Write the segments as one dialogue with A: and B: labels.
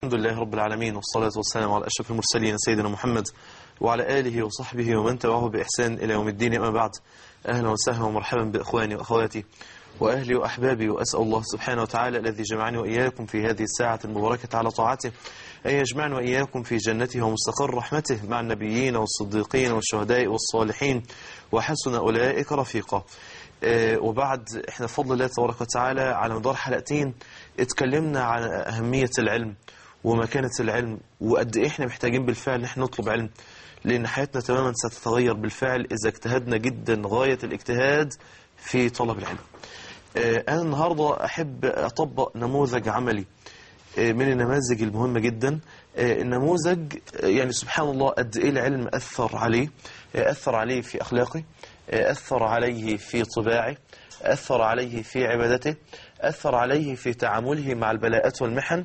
A: الحمد لله رب العالمين والصلاة والسلام على أشرف المرسلين سيدنا محمد وعلى آله وصحبه ومن تبعه بإحسان إلى يوم الدين أما بعد أهلا وسهلا ومرحبا بإخواني وأخواتي وأهلي وأحبابي وأسأل الله سبحانه وتعالى الذي جمعني وإياكم في هذه الساعة المباركة على طاعته أن يجمعنا وإياكم في جنته ومستقر رحمته مع النبيين والصديقين والشهداء والصالحين وحسن أولئك رفيقا آه، وبعد احنا بفضل الله تبارك وتعالى على مدار حلقتين اتكلمنا عن أهمية العلم ومكانة العلم وقد ايه احنا محتاجين بالفعل ان احنا نطلب علم لأن حياتنا تماما ستتغير بالفعل إذا اجتهدنا جدا غاية الاجتهاد في طلب العلم آه، أنا النهاردة أحب أطبق نموذج عملي آه، من النماذج المهمة جدا آه، النموذج آه، يعني سبحان الله قد إيه العلم أثر عليه آه، أثر عليه في أخلاقه آه، أثر عليه في طباعه أثر عليه في عبادته أثر عليه في تعامله مع البلاءات والمحن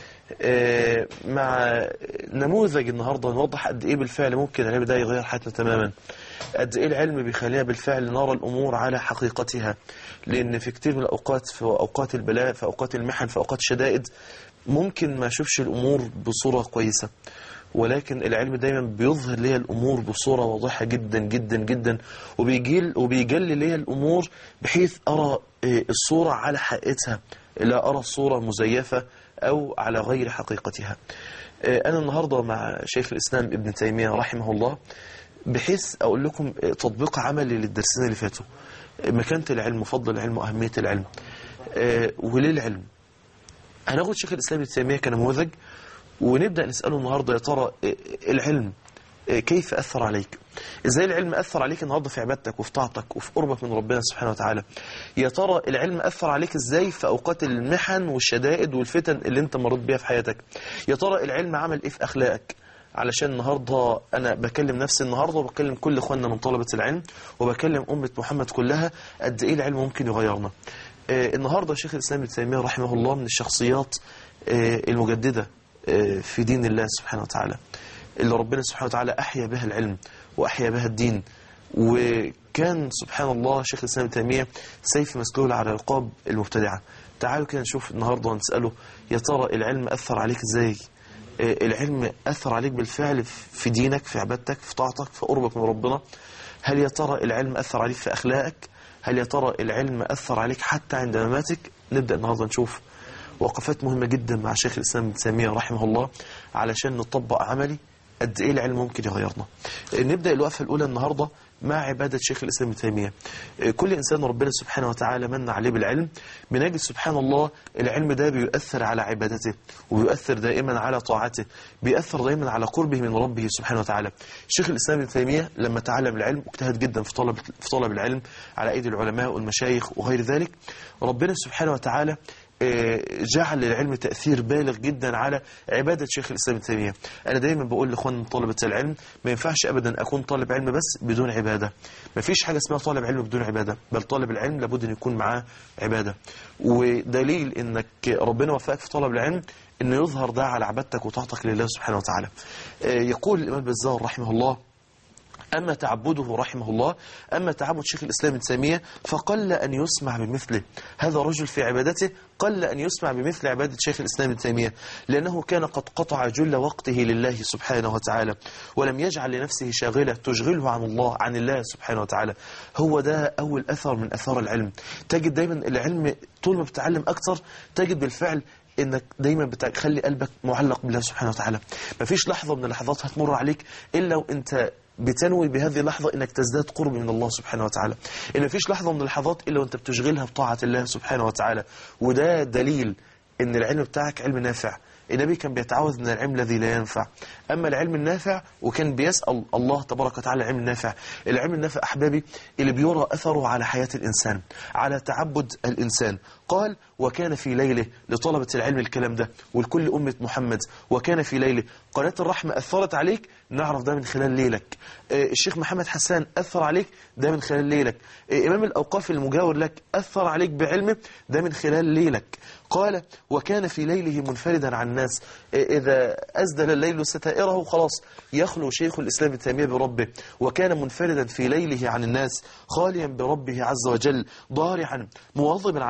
A: آه، مع نموذج النهاردة نوضح قد إيه بالفعل ممكن العلم ده يغير حياتنا تماما قد إيه العلم بيخلينا بالفعل نرى الأمور على حقيقتها لأن في كتير من الأوقات في أوقات البلاء في أوقات المحن في أوقات الشدائد ممكن ما أشوفش الأمور بصورة كويسة ولكن العلم دايما بيظهر لي الأمور بصورة واضحة جدا جدا جدا وبيجيل وبيجلي لي الأمور بحيث أرى آه، الصورة على حقيقتها لا أرى الصورة مزيفة أو على غير حقيقتها آه، أنا النهاردة مع شيخ الإسلام ابن تيمية رحمه الله بحيث أقول لكم آه، تطبيق عملي للدرسين اللي فاتوا آه، مكانة العلم وفضل العلم وأهمية العلم آه، وليه العلم هناخد شيخ الإسلام ابن تيمية كنموذج ونبدأ نسأله النهاردة يا ترى آه، العلم آه، كيف أثر عليك إزاي العلم أثر عليك النهاردة في عبادتك وفي طاعتك وفي قربك من ربنا سبحانه وتعالى يا ترى العلم أثر عليك إزاي في أوقات المحن والشدائد والفتن اللي أنت مريت بيها في حياتك يا ترى العلم عمل إيه في أخلاقك علشان النهاردة أنا بكلم نفسي النهاردة وبكلم كل إخواننا من طلبة العلم وبكلم أمة محمد كلها قد إيه العلم ممكن يغيرنا آه، النهاردة شيخ الإسلام ابن تيمية رحمه الله من الشخصيات آه، المجددة آه، في دين الله سبحانه وتعالى اللي ربنا سبحانه وتعالى أحيا بها العلم وأحيا بها الدين وكان سبحان الله شيخ الإسلام ابن تيمية سيف مسلول على رقاب المبتدعة تعالوا كده نشوف النهاردة ونسأله يا ترى العلم أثر عليك إزاي آه، العلم أثر عليك بالفعل في دينك في عبادتك في طاعتك في قربك من ربنا هل يا ترى العلم أثر عليك في أخلاقك هل يا ترى العلم أثر عليك حتى عند مماتك نبدأ النهاردة نشوف وقفات مهمة جدا مع شيخ الإسلام ابن تيمية رحمه الله علشان نطبق عملي قد إيه العلم ممكن يغيرنا نبدأ الوقفة الأولى النهاردة مع عبادة شيخ الإسلام ابن تيمية كل إنسان ربنا سبحانه وتعالى من عليه بالعلم بنجد سبحان الله العلم ده بيؤثر على عبادته وبيؤثر دائما على طاعته بيأثر دائما على قربه من ربه سبحانه وتعالى شيخ الإسلام ابن تيمية لما تعلم العلم واجتهد جدا في طلب في طلب العلم على أيدي العلماء والمشايخ وغير ذلك ربنا سبحانه وتعالى آه، جعل للعلم تأثير بالغ جدا على عبادة شيخ الإسلام ابن تيمية أنا دايما بقول لإخوان طلبة العلم ما ينفعش أبدا أكون طالب علم بس بدون عبادة ما فيش حاجة اسمها طالب علم بدون عبادة بل طالب العلم لابد أن يكون معاه عبادة ودليل أنك ربنا وفقك في طلب العلم أنه يظهر ده على عبادتك وطاعتك لله سبحانه وتعالى آه، يقول الإمام البزار رحمه الله أما تعبده رحمه الله أما تعبد شيخ الإسلام ابن تيمية فقل أن يسمع بمثله هذا الرجل في عبادته قل أن يسمع بمثل عبادة شيخ الإسلام ابن تيمية لأنه كان قد قطع جل وقته لله سبحانه وتعالى ولم يجعل لنفسه شاغلة تشغله عن الله عن الله سبحانه وتعالى هو ده أول أثر من أثار العلم تجد دايما العلم طول ما بتتعلم أكتر تجد بالفعل انك دايما بتخلي قلبك معلق بالله سبحانه وتعالى مفيش لحظة من اللحظات هتمر عليك إلا وانت بتنوي بهذه اللحظة انك تزداد قرب من الله سبحانه وتعالى ان مفيش لحظة من اللحظات الا وانت بتشغلها بطاعة الله سبحانه وتعالى وده دليل ان العلم بتاعك علم نافع النبي كان بيتعوذ من العلم الذي لا ينفع أما العلم النافع وكان بيسأل الله تبارك وتعالى العلم النافع العلم النافع أحبابي اللي بيرى أثره على حياة الإنسان على تعبد الإنسان قال وكان في ليله لطلبة العلم الكلام ده ولكل أمة محمد وكان في ليله قناة الرحمة أثرت عليك نعرف ده من خلال ليلك آه، الشيخ محمد حسان أثر عليك ده من خلال ليلك آه، إمام الأوقاف المجاور لك أثر عليك بعلمه ده من خلال ليلك قال وكان في ليله منفردا عن الناس آه، إذا أزدل الليل ستائره خلاص يخلو شيخ الإسلام ابن تيمية بربه وكان منفردا في ليله عن الناس خاليا بربه عز وجل ضارعا مواظبا على تلاوة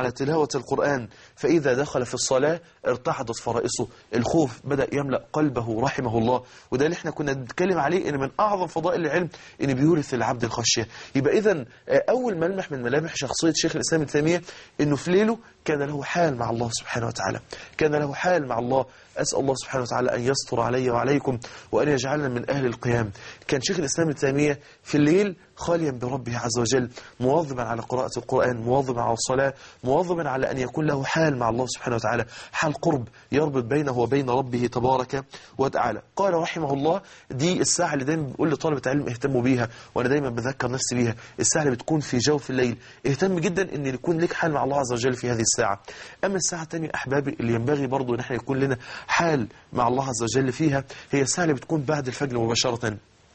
A: قراءة القرآن فإذا دخل في الصلاة ارتعدت فرائصه الخوف بدأ يملأ قلبه رحمه الله وده اللي احنا كنا بنتكلم عليه ان من اعظم فضائل العلم ان بيورث العبد الخشيه يبقى اذا اول ملمح من ملامح شخصيه شيخ الاسلام ابن تيميه انه في ليله كان له حال مع الله سبحانه وتعالى كان له حال مع الله أسأل الله سبحانه وتعالى أن يستر علي وعليكم وأن يجعلنا من أهل القيام كان شيخ الإسلام ابن تيمية في الليل خاليا بربه عز وجل مواظبا على قراءة القرآن مواظبا على الصلاة مواظبا على أن يكون له حال مع الله سبحانه وتعالى حال قرب يربط بينه وبين ربه تبارك وتعالى قال رحمه الله دي الساعة اللي دايما بقول لطالبة علم اهتموا بيها وأنا دايما بذكر نفسي بيها الساعة اللي بتكون في جوف الليل اهتم جدا أن يكون لك حال مع الله عز وجل في هذه الساعة أما الساعة الثانية أحبابي اللي ينبغي برضو أن احنا يكون لنا حال مع الله عز وجل فيها هي الساعة اللي بتكون بعد الفجر مباشرة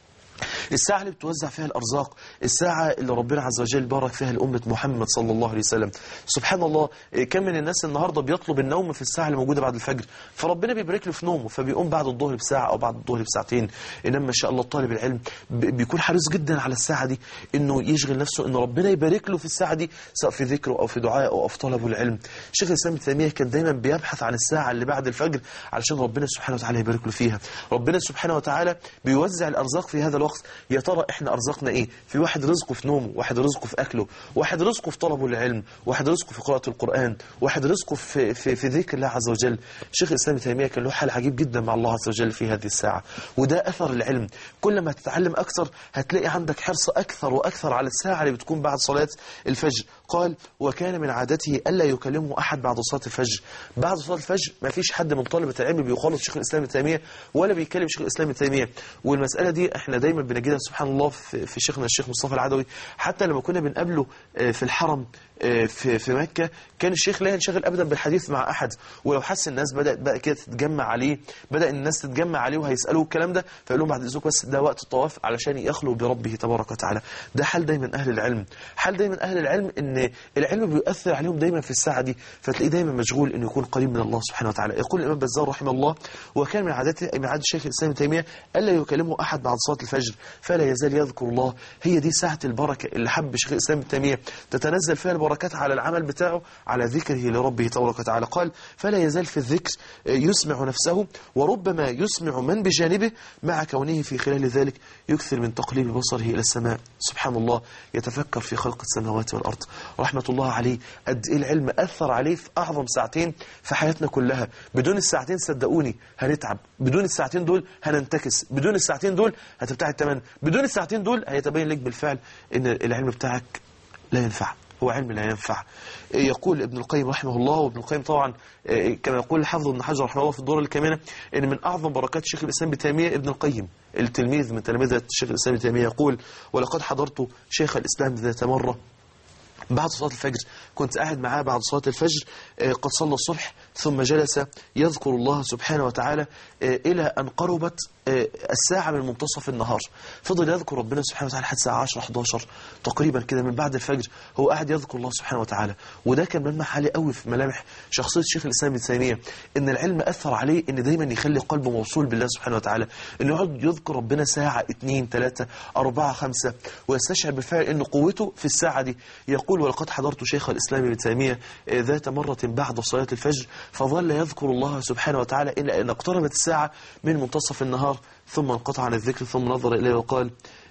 A: الساعة اللي بتوزع فيها الأرزاق الساعة اللي ربنا عز وجل بارك فيها لأمة محمد صلى الله عليه وسلم سبحان الله كم من الناس النهاردة بيطلب النوم في الساعة اللي موجودة بعد الفجر فربنا بيبارك له في نومه فبيقوم بعد الظهر بساعة أو بعد الظهر بساعتين إنما ما شاء الله طالب العلم بيكون حريص جدا على الساعة دي إنه يشغل نفسه إن ربنا يبارك له في الساعة دي سواء في ذكره أو في دعائه أو في طلبه العلم شيخ الإسلام ابن تيمية كان دايما بيبحث عن الساعة اللي بعد الفجر علشان ربنا سبحانه وتعالى يبارك له فيها ربنا سبحانه وتعالى بيوزع الأرزاق في هذا الوقت يا ترى احنا ارزقنا ايه في واحد رزقه في نومه واحد رزقه في اكله واحد رزقه في طلبه العلم واحد رزقه في قراءه القران واحد رزقه في في, في ذكر الله عز وجل شيخ الاسلام ابن تيميه كان له حال عجيب جدا مع الله عز وجل في هذه الساعه وده اثر العلم كل ما تتعلم اكثر هتلاقي عندك حرص اكثر واكثر على الساعه اللي بتكون بعد صلاه الفجر قال وكان من عادته الا يكلمه احد بعد صلاه الفجر بعد صلاه الفجر ما فيش حد من طلبه العلم بيخالط شيخ الاسلام ابن تيميه ولا بيكلم شيخ الاسلام ابن تيميه والمساله دي احنا دايما بنجدها سبحان الله في في شيخنا الشيخ مصطفى العدوي حتى لما كنا بنقابله في الحرم في في مكة كان الشيخ لا ينشغل ابدا بالحديث مع احد ولو حس الناس بدات بقى كده تتجمع عليه بدا الناس تتجمع عليه وهيسالوه الكلام ده فيقول لهم بعد اذنكم بس ده وقت الطواف علشان يخلو بربه تبارك وتعالى ده حال دايما اهل العلم حال دايما اهل العلم ان العلم بيؤثر عليهم دايما في الساعه دي فتلاقيه دايما مشغول انه يكون قريب من الله سبحانه وتعالى يقول الامام بزار رحمه الله وكان من عادته من عاده الشيخ الاسلام ابن تيميه الا يكلمه احد بعد صلاه الفجر فلا يزال يذكر الله هي دي ساعه البركه اللي حب شيخ الاسلام ابن تيميه تتنزل فيها البركات على العمل بتاعه على ذكره لربه تبارك وتعالى قال فلا يزال في الذكر يسمع نفسه وربما يسمع من بجانبه مع كونه في خلال ذلك يكثر من تقليب بصره إلى السماء سبحان الله يتفكر في خلق السماوات والأرض رحمة الله عليه قد إيه العلم أثر عليه في أعظم ساعتين في حياتنا كلها بدون الساعتين صدقوني هنتعب بدون الساعتين دول هننتكس بدون الساعتين دول هتبتعد تمام بدون الساعتين دول هيتبين لك بالفعل ان العلم بتاعك لا ينفع هو علم لا ينفع يقول ابن القيم رحمه الله وابن القيم طبعا كما يقول الحافظ ابن حجر رحمه الله في الدور الكامنة ان من اعظم بركات شيخ الاسلام ابن تيميه ابن القيم التلميذ من تلامذه شيخ الاسلام ابن تيميه يقول ولقد حضرت شيخ الاسلام ذات مره بعد صلاة الفجر كنت قاعد معاه بعد صلاة الفجر قد صلى الصبح ثم جلس يذكر الله سبحانه وتعالى إلى أن قربت الساعة من منتصف النهار فضل يذكر ربنا سبحانه وتعالى حتى الساعة 10 11 تقريبا كده من بعد الفجر هو قاعد يذكر الله سبحانه وتعالى وده كان ملمح عالي قوي في ملامح شخصية شيخ الإسلام ابن تيمية إن العلم أثر عليه إن دايما يخلي قلبه موصول بالله سبحانه وتعالى إنه يقعد يذكر ربنا ساعة اثنين ثلاثة أربعة خمسة ويستشعر بالفعل إن قوته في الساعة دي يقول ولقد حضرت شيخ الإسلام ابن تيمية ذات مرة بعد صلاة الفجر فظل يذكر الله سبحانه وتعالى إلى أن اقتربت الساعة من منتصف النهار ثم انقطع عن الذكر ثم نظر إليه وقال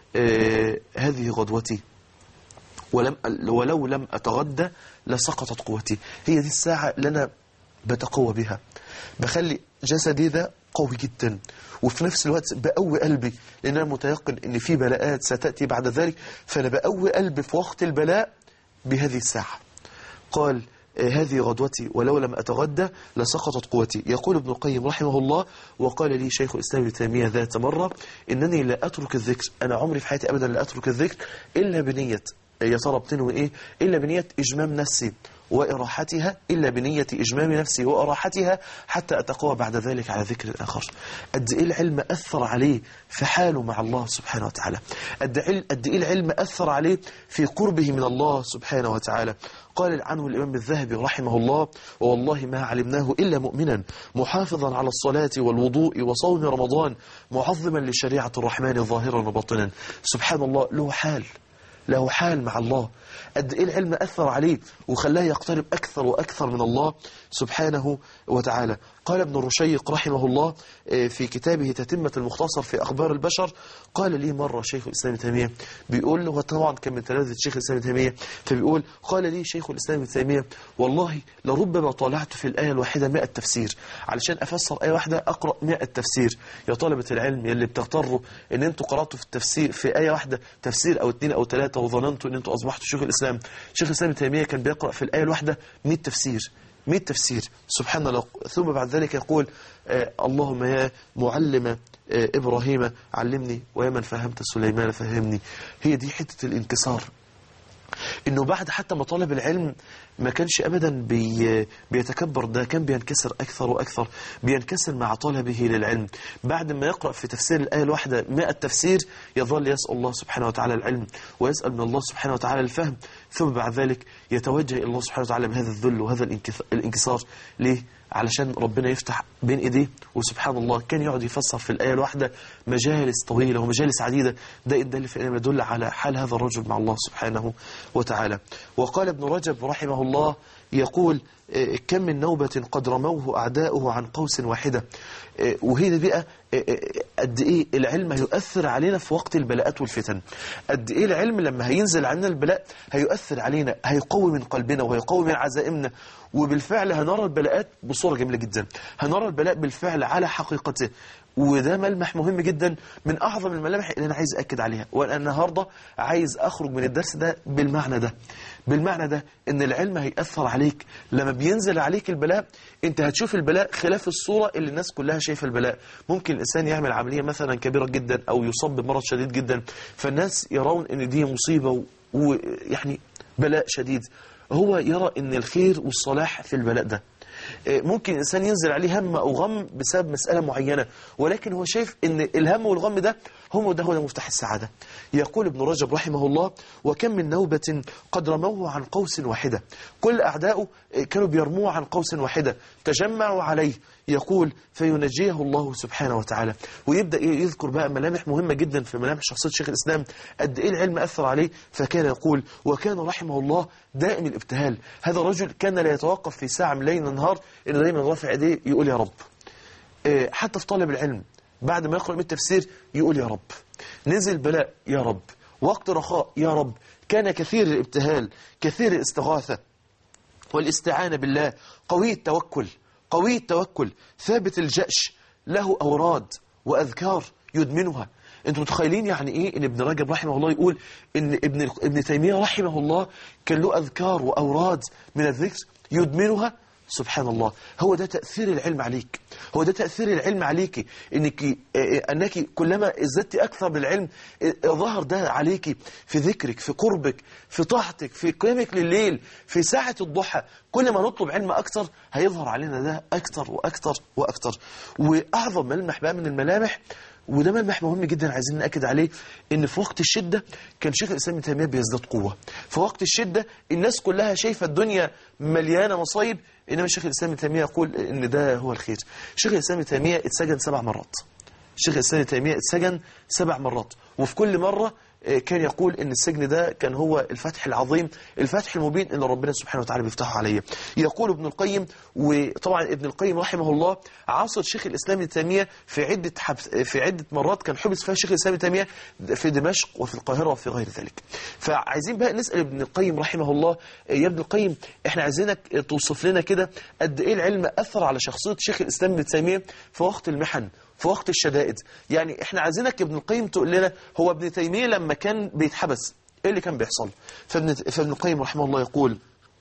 A: آه هذه غدوتي ولم ولو لم أتغدى لسقطت قوتي هي دي الساعة اللي أنا بتقوى بها بخلي جسدي ده قوي جدا وفي نفس الوقت بقوي قلبي لأن أنا متيقن أن في بلاءات ستأتي بعد ذلك فأنا بقوي قلبي في وقت البلاء بهذه الساعة قال هذه غدوتي ولو لم أتغدى لسقطت قوتي يقول ابن القيم رحمه الله وقال لي شيخ الإسلام ابن تيمية ذات مرة إنني لا أترك الذكر أنا عمري في حياتي أبدا لا أترك الذكر إلا بنية يا ترى بتنوي إيه إلا بنية إجمام نفسي وإراحتها إلا بنية إجمام نفسي وإراحتها حتى أتقوى بعد ذلك على ذكر الآخر قد إيه العلم أثر عليه في حاله مع الله سبحانه وتعالى قد إيه العلم أثر عليه في قربه من الله سبحانه وتعالى قال عنه الإمام الذهبي رحمه الله ووالله ما علمناه إلا مؤمنا محافظا على الصلاة والوضوء وصوم رمضان معظما لشريعة الرحمن ظاهرا وباطنا سبحان الله له حال له حال مع الله قد إيه العلم أثر عليه وخلاه يقترب أكثر وأكثر من الله سبحانه وتعالى قال ابن الرشيق رحمه الله آه، في كتابه تتمة المختصر في أخبار البشر قال لي مرة شيخ الإسلام ابن تيمية بيقول له طبعا كان من تلامذة شيخ الإسلام ابن تيمية فبيقول قال لي شيخ الإسلام ابن تيمية والله لربما طالعت في الآية الواحدة 100 تفسير علشان أفسر آية واحدة أقرأ 100 تفسير يا طلبة العلم يلي بتغتروا إن أنتوا قرأتوا في التفسير في آية واحدة تفسير أو اثنين أو ثلاثة وظننتوا إن أنتوا أصبحتوا شيخ الإسلام شيخ الإسلام ابن تيمية كان بيقرأ في الآية الواحدة 100 تفسير 100 تفسير سبحان الله ثم بعد ذلك يقول آه اللهم يا معلم آه إبراهيم علمني ويا من فهمت سليمان فهمني هي دي حتة الانكسار انه بعد حتى ما طالب العلم ما كانش ابدا بي بيتكبر ده كان بينكسر اكثر واكثر بينكسر مع طلبه للعلم بعد ما يقرا في تفسير الايه الواحده 100 تفسير يظل يسال الله سبحانه وتعالى العلم ويسال من الله سبحانه وتعالى الفهم ثم بعد ذلك يتوجه الى الله سبحانه وتعالى بهذا الذل وهذا الانكث- الانكسار ليه علشان ربنا يفتح بين ايديه وسبحان الله كان يقعد يفسر في الآية الواحدة مجالس طويلة ومجالس عديدة ده يدل في الآية يدل على حال هذا الرجل مع الله سبحانه وتعالى وقال ابن رجب رحمه الله يقول آه، كم من نوبة قد رموه أعداؤه عن قوس واحدة آه، وهي دي بقى آه، آه، قد إيه العلم هيؤثر علينا في وقت البلاءات والفتن قد إيه العلم لما هينزل عنا البلاء هيؤثر علينا هيقوي من قلبنا وهيقوي من عزائمنا وبالفعل هنرى البلاءات بصورة جميلة جدا هنرى البلاء بالفعل على حقيقته وده ملمح مهم جدا من أعظم الملامح اللي أنا عايز أكد عليها وأنا النهاردة عايز أخرج من الدرس ده بالمعنى ده بالمعنى ده إن العلم هيأثر عليك لما بينزل عليك البلاء أنت هتشوف البلاء خلاف الصورة اللي الناس كلها شايفة البلاء ممكن الإنسان يعمل عملية مثلا كبيرة جدا أو يصاب بمرض شديد جدا فالناس يرون إن دي مصيبة ويعني بلاء شديد هو يرى ان الخير والصلاح في البلاء ده آه، ممكن الإنسان ينزل عليه هم أو غم بسبب مسألة معينة ولكن هو شايف ان الهم والغم ده هم ده هو ده مفتاح السعادة يقول ابن رجب رحمه الله وكم من نوبة قد رموه عن قوس واحدة كل أعداؤه آه، كانوا بيرموه عن قوس واحدة تجمعوا عليه يقول فينجيه الله سبحانه وتعالى ويبدأ يذكر بقى ملامح مهمة جدا في ملامح شخصية شيخ الإسلام قد إيه العلم أثر عليه فكان يقول وكان رحمه الله دائم الابتهال هذا الرجل كان لا يتوقف في ساعة من ليل نهار إنه دايما رافع يديه يقول يا رب آه، حتى في طالب العلم بعد ما يقرأ من التفسير يقول يا رب نزل بلاء يا رب وقت رخاء يا رب كان كثير الابتهال كثير الاستغاثة والاستعانة بالله قوي التوكل قوي التوكل ثابت الجأش له أوراد وأذكار يدمنها انتم متخيلين يعني ايه ان ابن رجب رحمه الله يقول ان ابن ابن تيميه رحمه الله كان له اذكار واوراد من الذكر يدمنها سبحان الله هو ده تأثير العلم عليك هو ده تأثير العلم عليك انك آه، انك كلما ازددت اكثر بالعلم آه، ظهر ده عليك في ذكرك في قربك في طاعتك في قيامك لليل في ساعة الضحى كل ما نطلب علم اكثر هيظهر علينا ده اكثر واكثر واكثر واعظم ملمح بقى من الملامح وده ملمح مهم جدا عايزين نأكد عليه ان في وقت الشدة كان شيخ الإسلام ابن تيمية بيزداد قوة في وقت الشدة الناس كلها شايفة الدنيا مليانة مصايب إنما شيخ الإسلام ابن تيمية يقول ان ده هو الخير شيخ الإسلام ابن تيمية اتسجن سبع مرات شيخ الإسلام ابن تيمية اتسجن سبع مرات وفي كل مرة آه، كان يقول ان السجن ده كان هو الفتح العظيم الفتح المبين اللي ربنا سبحانه وتعالى بيفتحه عليه يقول ابن القيم وطبعا ابن القيم رحمه الله عاصر شيخ الاسلام ابن تيميه في عده حبس في عده مرات كان حبس فيها شيخ الاسلام ابن تيميه في دمشق وفي القاهره وفي غير ذلك فعايزين بقى نسال ابن القيم رحمه الله يا ابن القيم احنا عايزينك توصف لنا كده قد ايه العلم اثر على شخصيه شيخ الاسلام ابن تيميه في وقت المحن في وقت الشدائد يعني احنا عايزينك يا ابن القيم تقول لنا هو ابن تيمية لما كان بيتحبس ايه اللي كان بيحصل فابن, فابن القيم رحمه الله يقول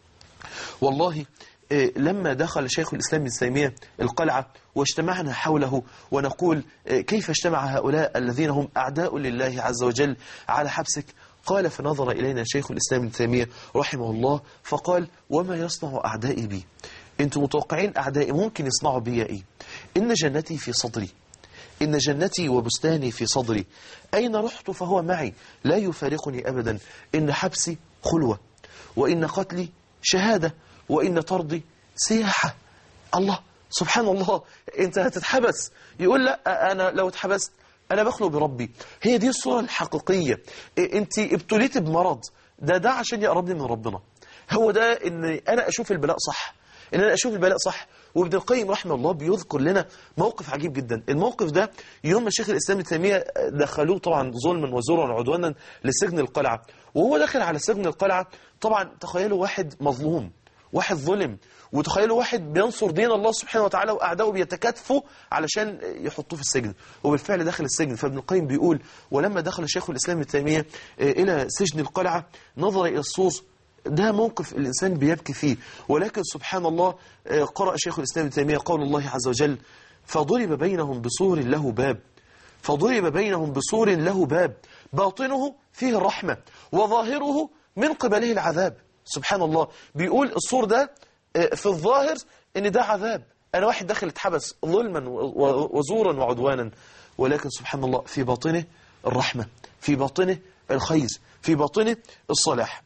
A: والله إيه، لما دخل شيخ الإسلام ابن تيمية القلعة واجتمعنا حوله ونقول إيه، كيف اجتمع هؤلاء الذين هم أعداء لله عز وجل على حبسك قال فنظر إلينا شيخ الإسلام ابن تيمية رحمه الله فقال وما يصنع أعدائي بي انتم متوقعين أعدائي ممكن يصنعوا بي إيه إن جنتي في صدري إن جنتي وبستاني في صدري أين رحت فهو معي لا يفارقني أبدا إن حبسي خلوة وإن قتلي شهادة وإن طردي سياحة الله سبحان الله أنت هتتحبس يقول لا أنا لو اتحبست أنا بخلو بربي هي دي الصورة الحقيقية إيه، أنت ابتليت بمرض ده ده عشان يقربني من ربنا هو ده ان انا اشوف البلاء صح ان انا اشوف البلاء صح وابن القيم رحمه الله بيذكر لنا موقف عجيب جدا الموقف ده يوم ما شيخ الاسلام ابن تيميه دخلوه طبعا ظلما وزورا وعدوانا لسجن القلعه وهو داخل على سجن القلعه طبعا تخيلوا واحد مظلوم واحد ظلم وتخيلوا واحد بينصر دين الله سبحانه وتعالى واعدائه بيتكاتفوا علشان يحطوه في السجن وبالفعل دخل السجن فابن القيم بيقول ولما دخل شيخ الاسلام ابن تيميه الى سجن القلعه نظر الى الصور ده موقف الإنسان بيبكي فيه ولكن سبحان الله قرأ شيخ الإسلام ابن تيمية قول الله عز وجل فضرب بينهم بسور له باب فضرب بينهم بسور له باب باطنه فيه الرحمة وظاهره من قبله العذاب سبحان الله بيقول السور ده في الظاهر ان ده عذاب انا واحد داخل اتحبس ظلما وزورا وعدوانا ولكن سبحان الله في باطنه الرحمة في باطنه الخير في باطنه الصلاح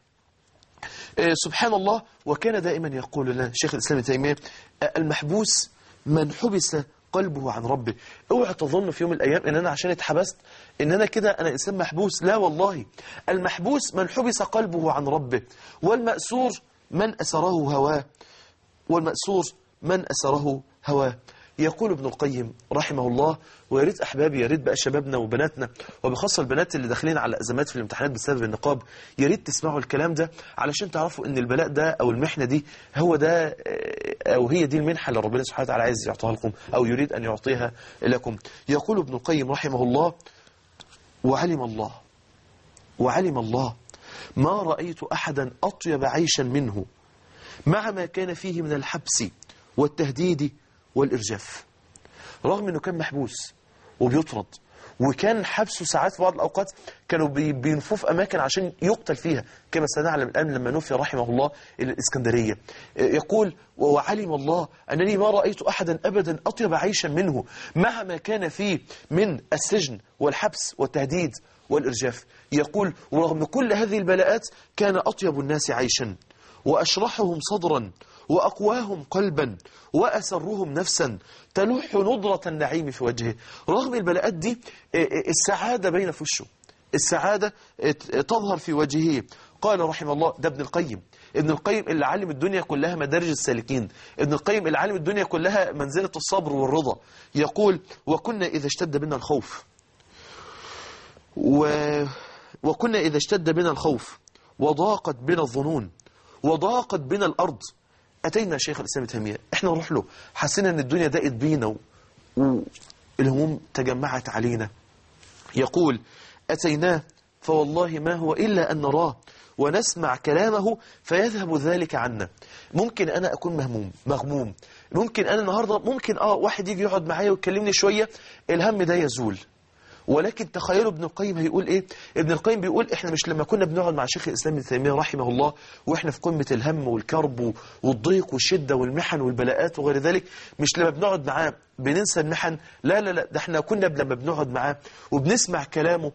A: سبحان الله وكان دائما يقول لنا شيخ الإسلام تيمية المحبوس من حبس قلبه عن ربه اوعى تظن في يوم من الأيام ان أنا عشان اتحبست ان أنا كده أنا إنسان محبوس لا والله المحبوس من حبس قلبه عن ربه والمأسور من أسره هواه والمأسور من أسره هواه يقول ابن القيم رحمه الله ويا ريت احبابي يا ريت بقى شبابنا وبناتنا وبخاصه البنات اللي داخلين على ازمات في الامتحانات بسبب النقاب يا ريت تسمعوا الكلام ده علشان تعرفوا ان البلاء ده او المحنه دي هو ده او هي دي المنحه اللي ربنا سبحانه وتعالى عايز يعطيها لكم او يريد ان يعطيها لكم يقول ابن القيم رحمه الله وعلم الله وعلم الله ما رايت احدا اطيب عيشا منه مع ما كان فيه من الحبس والتهديد والإرجاف رغم أنه كان محبوس وبيطرد وكان حبسه ساعات في بعض الأوقات كانوا بينفوه في أماكن عشان يقتل فيها كما سنعلم الآن لما نفي رحمه الله إلى الإسكندرية يقول وعلم الله أنني ما رأيت أحدا أبدا أطيب عيشا منه مع ما كان فيه من السجن والحبس والتهديد والإرجاف يقول ورغم كل هذه البلاءات كان أطيب الناس عيشا وأشرحهم صدرا وأقواهم قلبا وأسرهم نفسا تلوح نضرة النعيم في وجهه رغم البلاءات دي السعادة بين في وشه السعادة تظهر في وجهه قال رحمه الله ده ابن القيم ابن القيم اللي علم الدنيا كلها مدارج السالكين ابن القيم اللي علم الدنيا كلها منزلة الصبر والرضا يقول وكنا إذا اشتد بنا الخوف و... وكنا إذا اشتد بنا الخوف وضاقت بنا الظنون وضاقت بنا الأرض أتينا شيخ الإسلام ابن تيمية إحنا نروح له حسينا أن الدنيا ضاقت بينا والهموم تجمعت علينا يقول أتيناه فوالله ما هو إلا أن نراه ونسمع كلامه فيذهب ذلك عنا ممكن أنا أكون مهموم مغموم ممكن أنا النهاردة ممكن آه واحد يجي يقعد معايا ويكلمني شوية الهم ده يزول ولكن تخيلوا ابن القيم هيقول ايه ابن القيم بيقول احنا مش لما كنا بنقعد مع شيخ الاسلام ابن تيميه رحمه الله واحنا في قمه الهم والكرب والضيق والشده والمحن والبلاءات وغير ذلك مش لما بنقعد معاه بننسى المحن لا لا لا ده احنا كنا لما بنقعد معاه وبنسمع كلامه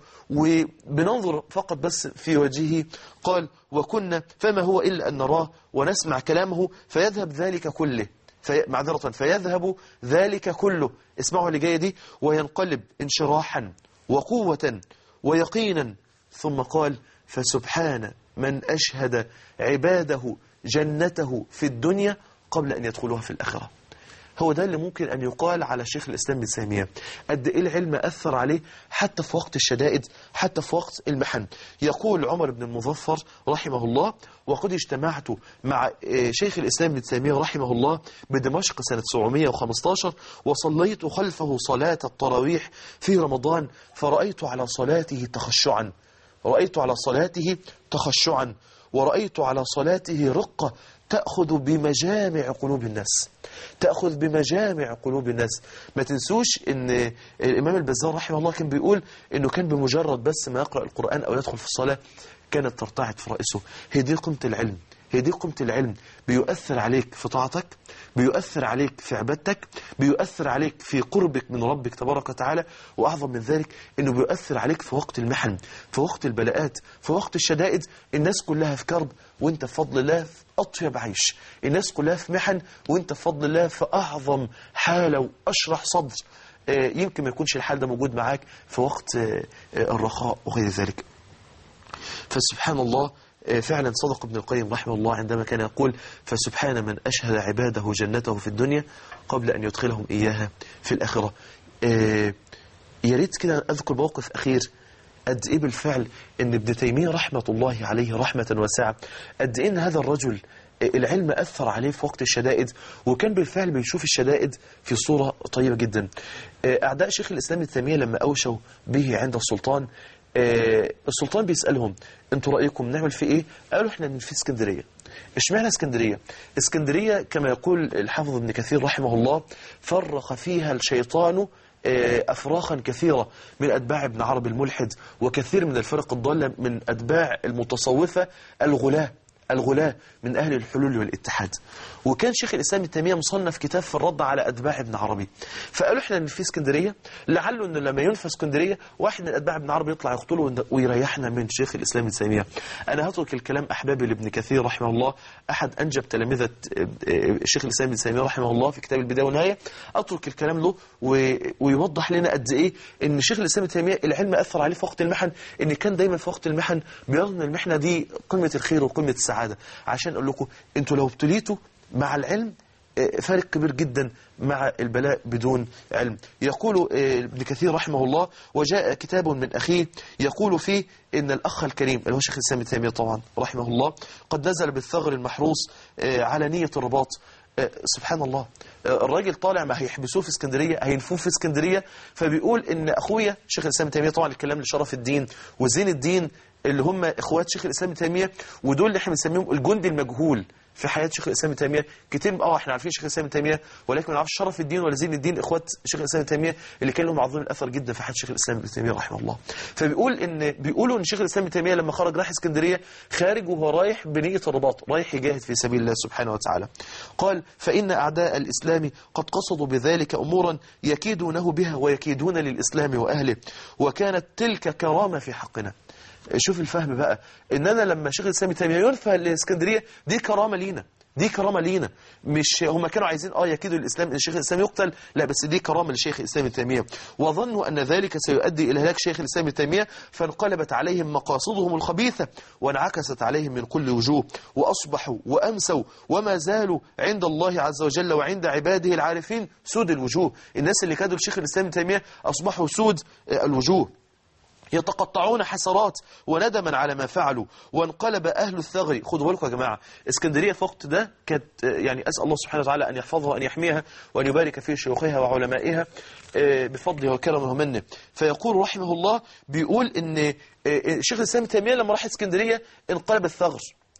A: وبننظر فقط بس في وجهه قال وكنا فما هو الا ان نراه ونسمع كلامه فيذهب ذلك كله في معذرة فيذهب ذلك كله اسمعوا اللي جاية دي وينقلب انشراحا وقوة ويقينا ثم قال فسبحان من أشهد عباده جنته في الدنيا قبل أن يدخلوها في الآخرة هو ده اللي ممكن أن يقال على شيخ الإسلام بن تيمية قد إيه العلم أثر عليه حتى في وقت الشدائد حتى في وقت المحن يقول عمر بن المظفر رحمه الله وقد اجتمعت مع شيخ الإسلام بن تيمية رحمه الله بدمشق سنة 715 وصليت خلفه صلاة التراويح في رمضان فرأيت على صلاته تخشعا رأيت على صلاته تخشعا ورأيت على صلاته رقة تأخذ بمجامع قلوب الناس تأخذ بمجامع قلوب الناس ما تنسوش ان الإمام البزار رحمه الله كان بيقول انه كان بمجرد بس ما يقرأ القرآن أو يدخل في الصلاة كانت ترتعد في رأسه هي دي قيمة العلم هي دي قيمة العلم بيؤثر عليك في طاعتك بيؤثر عليك في عبادتك بيؤثر عليك في قربك من ربك تبارك وتعالى وأعظم من ذلك أنه بيؤثر عليك في وقت المحن في وقت البلاءات في وقت الشدائد الناس كلها في كرب وانت بفضل الله في أطيب عيش الناس كلها في محن وانت بفضل الله في أعظم حالة وأشرح صدر يمكن ما يكونش الحال ده موجود معاك في وقت الرخاء وغير ذلك فسبحان الله آه، فعلا صدق ابن القيم رحمه الله عندما كان يقول فسبحان من أشهد عباده جنته في الدنيا قبل أن يدخلهم إياها في الآخرة آه، يا ريت كده أذكر موقف أخير قد إيه بالفعل إن ابن تيمية رحمة الله عليه رحمة واسعة قد إيه إن هذا الرجل العلم أثر عليه في وقت الشدائد وكان بالفعل بيشوف الشدائد في صورة طيبة جدا أعداء شيخ الإسلام ابن تيمية لما أوشوا به عند السلطان آه، السلطان بيسألهم انتوا رأيكم نعمل في ايه قالوا احنا في اسكندرية اشمعنى اسكندرية اسكندرية كما يقول الحافظ ابن كثير رحمه الله فرق فيها الشيطان آه، أفراخا كثيرة من أتباع ابن عربي الملحد وكثير من الفرق الضالة من أتباع المتصوفة الغلاة الغلاة من أهل الحلول والاتحاد وكان شيخ الإسلام التيمية مصنف كتاب في الرد على أتباع ابن عربي فقالوا احنا ان في اسكندرية لعله أنه لما ينفى اسكندرية واحد من أتباع ابن عربي يطلع يقتله ويريحنا من شيخ الإسلام التيمية أنا هترك الكلام أحبابي لابن كثير رحمه الله أحد أنجب تلامذة الشيخ الإسلام ابن تيمية رحمه الله في كتاب البداية والنهاية أترك الكلام له و- ويوضح لنا قد إيه أن شيخ الإسلام ابن تيمية العلم أثر عليه في وقت المحن أن كان دايما في وقت المحن بيظن المحنة دي قمة الخير وقمة السعادة عشان أقول لكم أنتوا لو ابتليتوا مع العلم آه، فارق كبير جدا مع البلاء بدون علم يقول آه، ابن كثير رحمه الله وجاء كتاب من أخيه يقول فيه إن الأخ الكريم اللي هو شيخ الإسلام ابن تيمية طبعا رحمه الله قد نزل بالثغر المحروس آه، على نية الرباط آه، سبحان الله آه، الراجل طالع ما هيحبسوه في اسكندرية هينفوه في اسكندرية فبيقول إن أخويا شيخ الإسلام ابن تيمية طبعا الكلام لشرف الدين وزين الدين اللي هم إخوات شيخ الإسلام ابن تيمية ودول اللي احنا بنسميهم الجندي المجهول في حياة شيخ الإسلام ابن تيمية كتير اه احنا عارفين شيخ الإسلام ابن تيمية ولكن ما نعرفش شرف الدين ولا زين الدين إخوات شيخ الإسلام ابن تيمية اللي كان لهم عظيم الأثر جدا في حياة شيخ الإسلام ابن تيمية رحمه الله فبيقول إن بيقولوا إن شيخ الإسلام ابن تيمية لما خرج راح اسكندرية خارج وهو رايح بنية الرباط رايح يجاهد في سبيل الله سبحانه وتعالى قال فإن أعداء الإسلام قد قصدوا بذلك أمورا يكيدونه بها ويكيدون للإسلام وأهله وكانت تلك كرامة في حقنا شوف الفهم بقى ان انا لما شيخ الاسلام ابن تيميه ينفى الاسكندريه دي كرامه لينا دي كرامه لينا مش هم كانوا عايزين اه يكيدوا الاسلام ان الشيخ الاسلام يقتل لا بس دي كرامه لشيخ الاسلام ابن تيميه وظنوا ان ذلك سيؤدي الى هلاك شيخ الاسلام ابن تيميه فانقلبت عليهم مقاصدهم الخبيثه وانعكست عليهم من كل وجوه واصبحوا وامسوا وما زالوا عند الله عز وجل وعند عباده العارفين سود الوجوه الناس اللي كادوا لشيخ الاسلام ابن تيميه اصبحوا سود آه، الوجوه يتقطعون حسرات وندما على ما فعلوا وانقلب أهل الثغر خدوا بالكم يا جماعة اسكندرية في وقت ده كانت آه، يعني أسأل الله سبحانه وتعالى أن يحفظها وأن يحميها وأن يبارك في شيوخها وعلمائها آه، بفضله وكرمه ومنه فيقول رحمه الله بيقول أن آه، آه، شيخ الإسلام ابن تيمية لما راح اسكندرية انقلب الثغر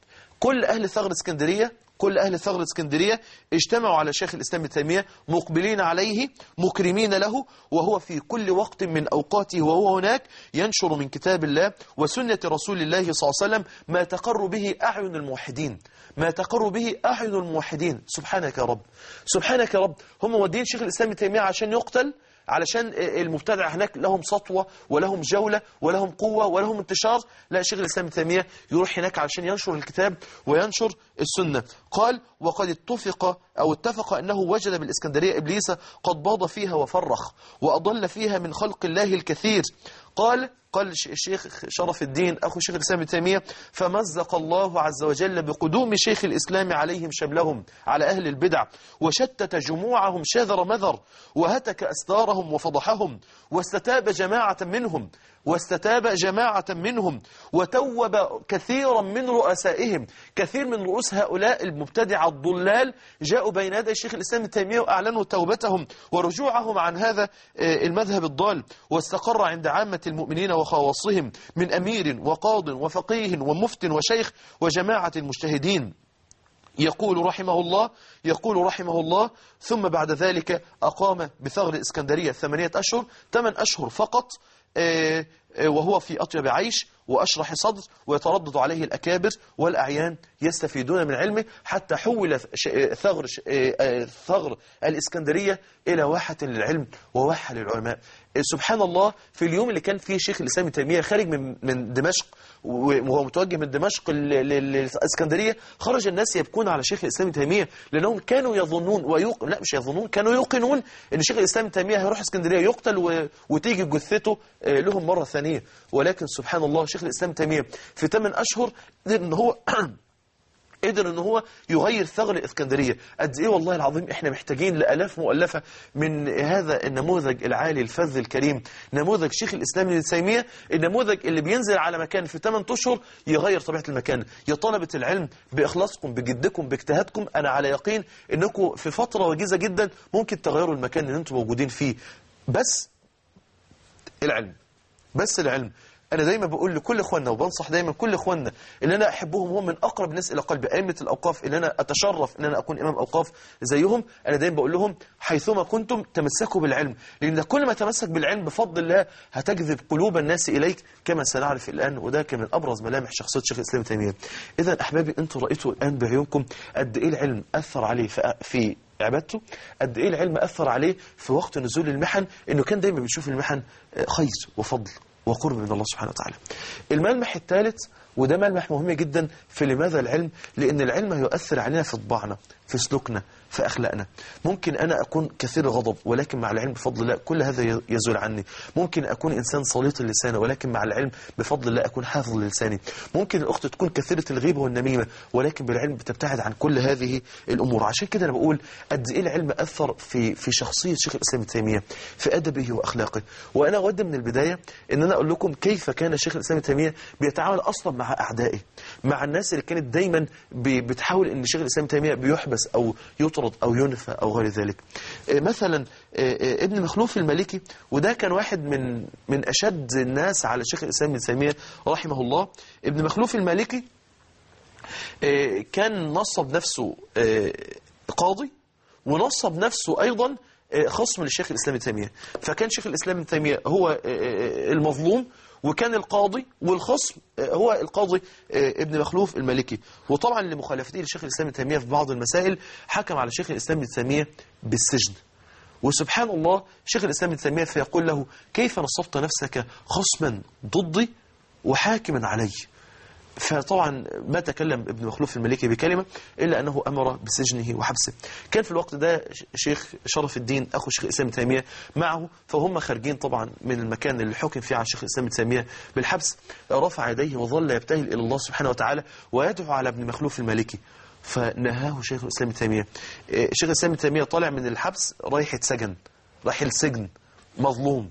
A: كل أهل ثغر اسكندرية كل أهل ثغر اسكندرية اجتمعوا على شيخ الإسلام ابن تيمية مقبلين عليه مكرمين له وهو في كل وقت من أوقاته وهو هناك ينشر من كتاب الله وسنة رسول الله صلى الله عليه وسلم ما تقر به أعين الموحدين ما تقر به أعين الموحدين سبحانك يا رب سبحانك يا رب هم مودين شيخ الإسلام ابن تيمية عشان يقتل علشان المبتدع هناك لهم سطوة ولهم جولة ولهم قوة ولهم انتشار لا شيخ الإسلام ابن تيمية يروح هناك علشان ينشر الكتاب وينشر السنة قال وقد اتفق أو اتفق أنه وجد بالإسكندرية إبليس قد باض فيها وفرخ وأضل فيها من خلق الله الكثير قال قال الش- الشيخ شرف الدين أخو شيخ الإسلام ابن تيمية فمزق الله عز وجل بقدوم شيخ الإسلام عليهم شملهم على أهل البدع وشتت جموعهم شذر مذر وهتك أستارهم وفضحهم واستتاب جماعة منهم واستتاب جماعة منهم وتوب كثيرا من رؤسائهم كثير من رؤوس هؤلاء المبتدع الضلال جاءوا بين يدي الشيخ الإسلام ابن تيمية وأعلنوا توبتهم ورجوعهم عن هذا آه، المذهب الضال واستقر عند عامة المؤمنين وخواصهم من أمير وقاض وفقيه ومفت وشيخ وجماعة المجتهدين يقول رحمه الله يقول رحمه الله ثم بعد ذلك أقام بثغر الإسكندرية ثمانية أشهر ثمان أشهر فقط آه، آه، وهو في أطيب عيش وأشرح صدر ويتردد عليه الأكابر والأعيان يستفيدون من علمه حتى حول ش- آه، ثغر ش- آه، آه، ثغر الإسكندرية إلى واحة للعلم وواحة للعلماء آه، سبحان الله في اليوم اللي كان فيه شيخ الإسلام ابن تيمية خارج من من دمشق وهو متوجه من دمشق ل- ل- للإسكندرية خرج الناس يبكون على شيخ الإسلام ابن تيمية لأنهم كانوا يظنون ويوق... لا مش يظنون كانوا يوقنون أن شيخ الإسلام ابن تيمية هيروح اسكندرية يقتل و... وتيجي جثته آه، لهم مرة ثانية ولكن سبحان الله شيخ الاسلام تيميه في 8 اشهر قدر ان هو قدر ان هو يغير ثغر الاسكندريه قد ايه والله العظيم احنا محتاجين لالاف مؤلفه من هذا النموذج العالي الفذ الكريم نموذج شيخ الاسلام ابن تيميه النموذج اللي بينزل على مكان في 8 اشهر يغير طبيعه المكان يا طلبه العلم باخلاصكم بجدكم باجتهادكم انا على يقين انكم في فتره وجيزه جدا ممكن تغيروا المكان اللي انتم موجودين فيه بس العلم بس العلم انا دايما بقول لكل اخواننا وبنصح دايما كل اخواننا اللي انا احبهم هم من اقرب الناس الى قلبي ائمه الاوقاف اللي انا اتشرف ان انا اكون امام اوقاف زيهم انا دايما بقول لهم حيثما كنتم تمسكوا بالعلم لان كل ما تمسك بالعلم بفضل الله هتجذب قلوب الناس اليك كما سنعرف الان وده كان من ابرز ملامح شخصيه شيخ الاسلام تيميه اذا احبابي انتم رايتوا الان بعيونكم قد ايه العلم اثر عليه في في عبادته قد ايه العلم اثر عليه في وقت نزول المحن انه كان دايما بيشوف المحن خير وفضل وقرب من الله سبحانه وتعالى الملمح الثالث وده ملمح مهم جدا في لماذا العلم لأن العلم يؤثر علينا في طباعنا في سلوكنا في أخلاقنا ممكن أنا أكون كثير غضب ولكن مع العلم بفضل الله كل هذا يزول عني ممكن أكون إنسان صليط اللسان ولكن مع العلم بفضل الله أكون حافظ لساني ممكن الأخت تكون كثيرة الغيبة والنميمة ولكن بالعلم بتبتعد عن كل هذه الأمور عشان كده أنا بقول قد إيه العلم أثر في في شخصية شيخ الإسلام ابن تيمية في أدبه وأخلاقه وأنا أود من البداية إن أنا أقول لكم كيف كان شيخ الإسلام ابن تيمية بيتعامل أصلا مع أعدائه مع الناس اللي كانت دايما بتحاول إن شيخ الإسلام ابن تيمية بيحبس أو يطرد أو ينفى أو غير ذلك مثلا ابن مخلوف المالكي وده كان واحد من من أشد الناس على شيخ الإسلام ابن تيمية رحمه الله ابن مخلوف المالكي كان نصب نفسه قاضي ونصب نفسه أيضا خصم للشيخ الإسلام ابن تيمية فكان شيخ الإسلام ابن تيمية هو المظلوم وكان القاضي والخصم هو القاضي ابن مخلوف المالكي وطبعا لمخالفته للشيخ الإسلام ابن تيمية في بعض المسائل حكم على شيخ الإسلام ابن تيمية بالسجن وسبحان الله شيخ الإسلام ابن تيمية فيقول له كيف نصبت نفسك خصما ضدي وحاكما علي فطبعا ما تكلم ابن مخلوف المالكي بكلمة إلا أنه أمر بسجنه وحبسه كان في الوقت ده شيخ شرف الدين أخو شيخ الإسلام تيمية معه فهم خارجين طبعا من المكان اللي حكم فيه على شيخ الإسلام تيمية بالحبس رفع يديه وظل يبتهل إلى الله سبحانه وتعالى ويدعو على ابن مخلوف المالكي فنهاه شيخ الإسلام تيمية شيخ الإسلام تيمية طالع من الحبس رايح يتسجن رايح السجن مظلوم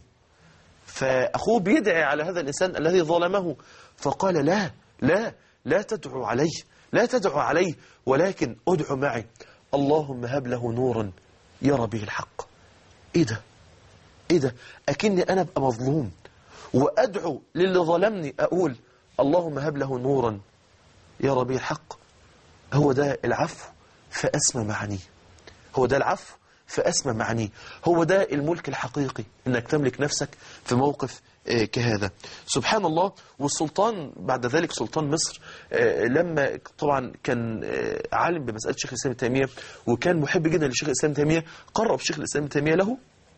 A: فأخوه بيدعي على هذا الإنسان الذي ظلمه فقال لا لا لا تدعو عليه لا تدعو عليه ولكن ادعو معي اللهم هب له نورا يرى به الحق ايه ده ايه ده اكني انا ابقى مظلوم وادعو للي ظلمني اقول اللهم هب له نورا يرى به الحق هو ده العفو فاسمى معانيه هو ده العفو فاسمى معانيه هو ده الملك الحقيقي انك تملك نفسك في موقف كهذا سبحان الله والسلطان بعد ذلك سلطان مصر لما طبعا كان عالم بمسألة شيخ الإسلام تيمية وكان محب جدا لشيخ الإسلام تيمية قرب شيخ الإسلام تيمية له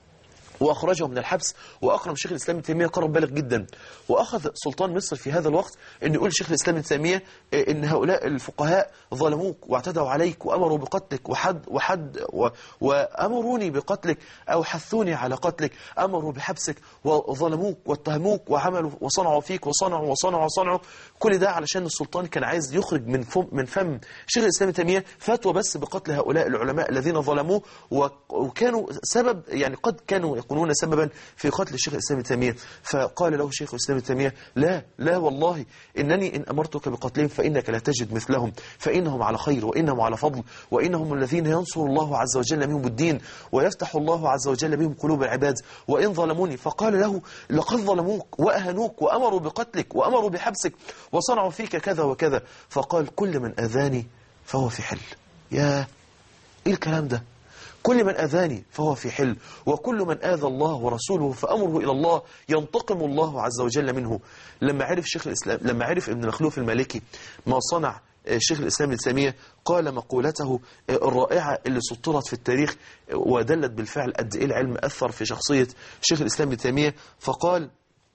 A: وأخرجه من الحبس وأكرم شيخ الإسلام ابن تيمية قرب بالغ جدا وأخذ سلطان مصر في هذا الوقت أن يقول شيخ الإسلام ابن تيمية أن هؤلاء الفقهاء ظلموك واعتدوا عليك وأمروا بقتلك وحد وحد و وأمروني بقتلك أو حثوني على قتلك أمروا بحبسك وظلموك واتهموك وعملوا وصنعوا فيك وصنعوا وصنعوا وصنعوا كل ده علشان السلطان كان عايز يخرج من فم من فم شيخ الإسلام ابن تيمية فتوى بس بقتل هؤلاء العلماء الذين ظلموه وكانوا سبب يعني قد كانوا يكونون سببا في قتل الشيخ الإسلام ابن تيمية فقال له شيخ الإسلام ابن تيمية لا لا والله إنني إن أمرتك بقتلهم فإنك لا تجد مثلهم فإنهم على خير وإنهم على فضل وإنهم الذين ينصر الله عز وجل بهم الدين ويفتح الله عز وجل بهم قلوب العباد وإن ظلموني فقال له لقد ظلموك وأهنوك وأمروا بقتلك وأمروا بحبسك وصنعوا فيك كذا وكذا فقال كل من أذاني فهو في حل يا إيه الكلام ده كل من أذاني فهو في حل وكل من آذى الله ورسوله فأمره إلى الله ينتقم الله عز وجل منه لما عرف شيخ الإسلام لما عرف ابن مخلوف المالكي ما صنع شيخ الإسلام ابن تيمية قال مقولته الرائعة اللي سطرت في التاريخ ودلت بالفعل قد إيه العلم أثر في شخصية شيخ الإسلام ابن تيمية فقال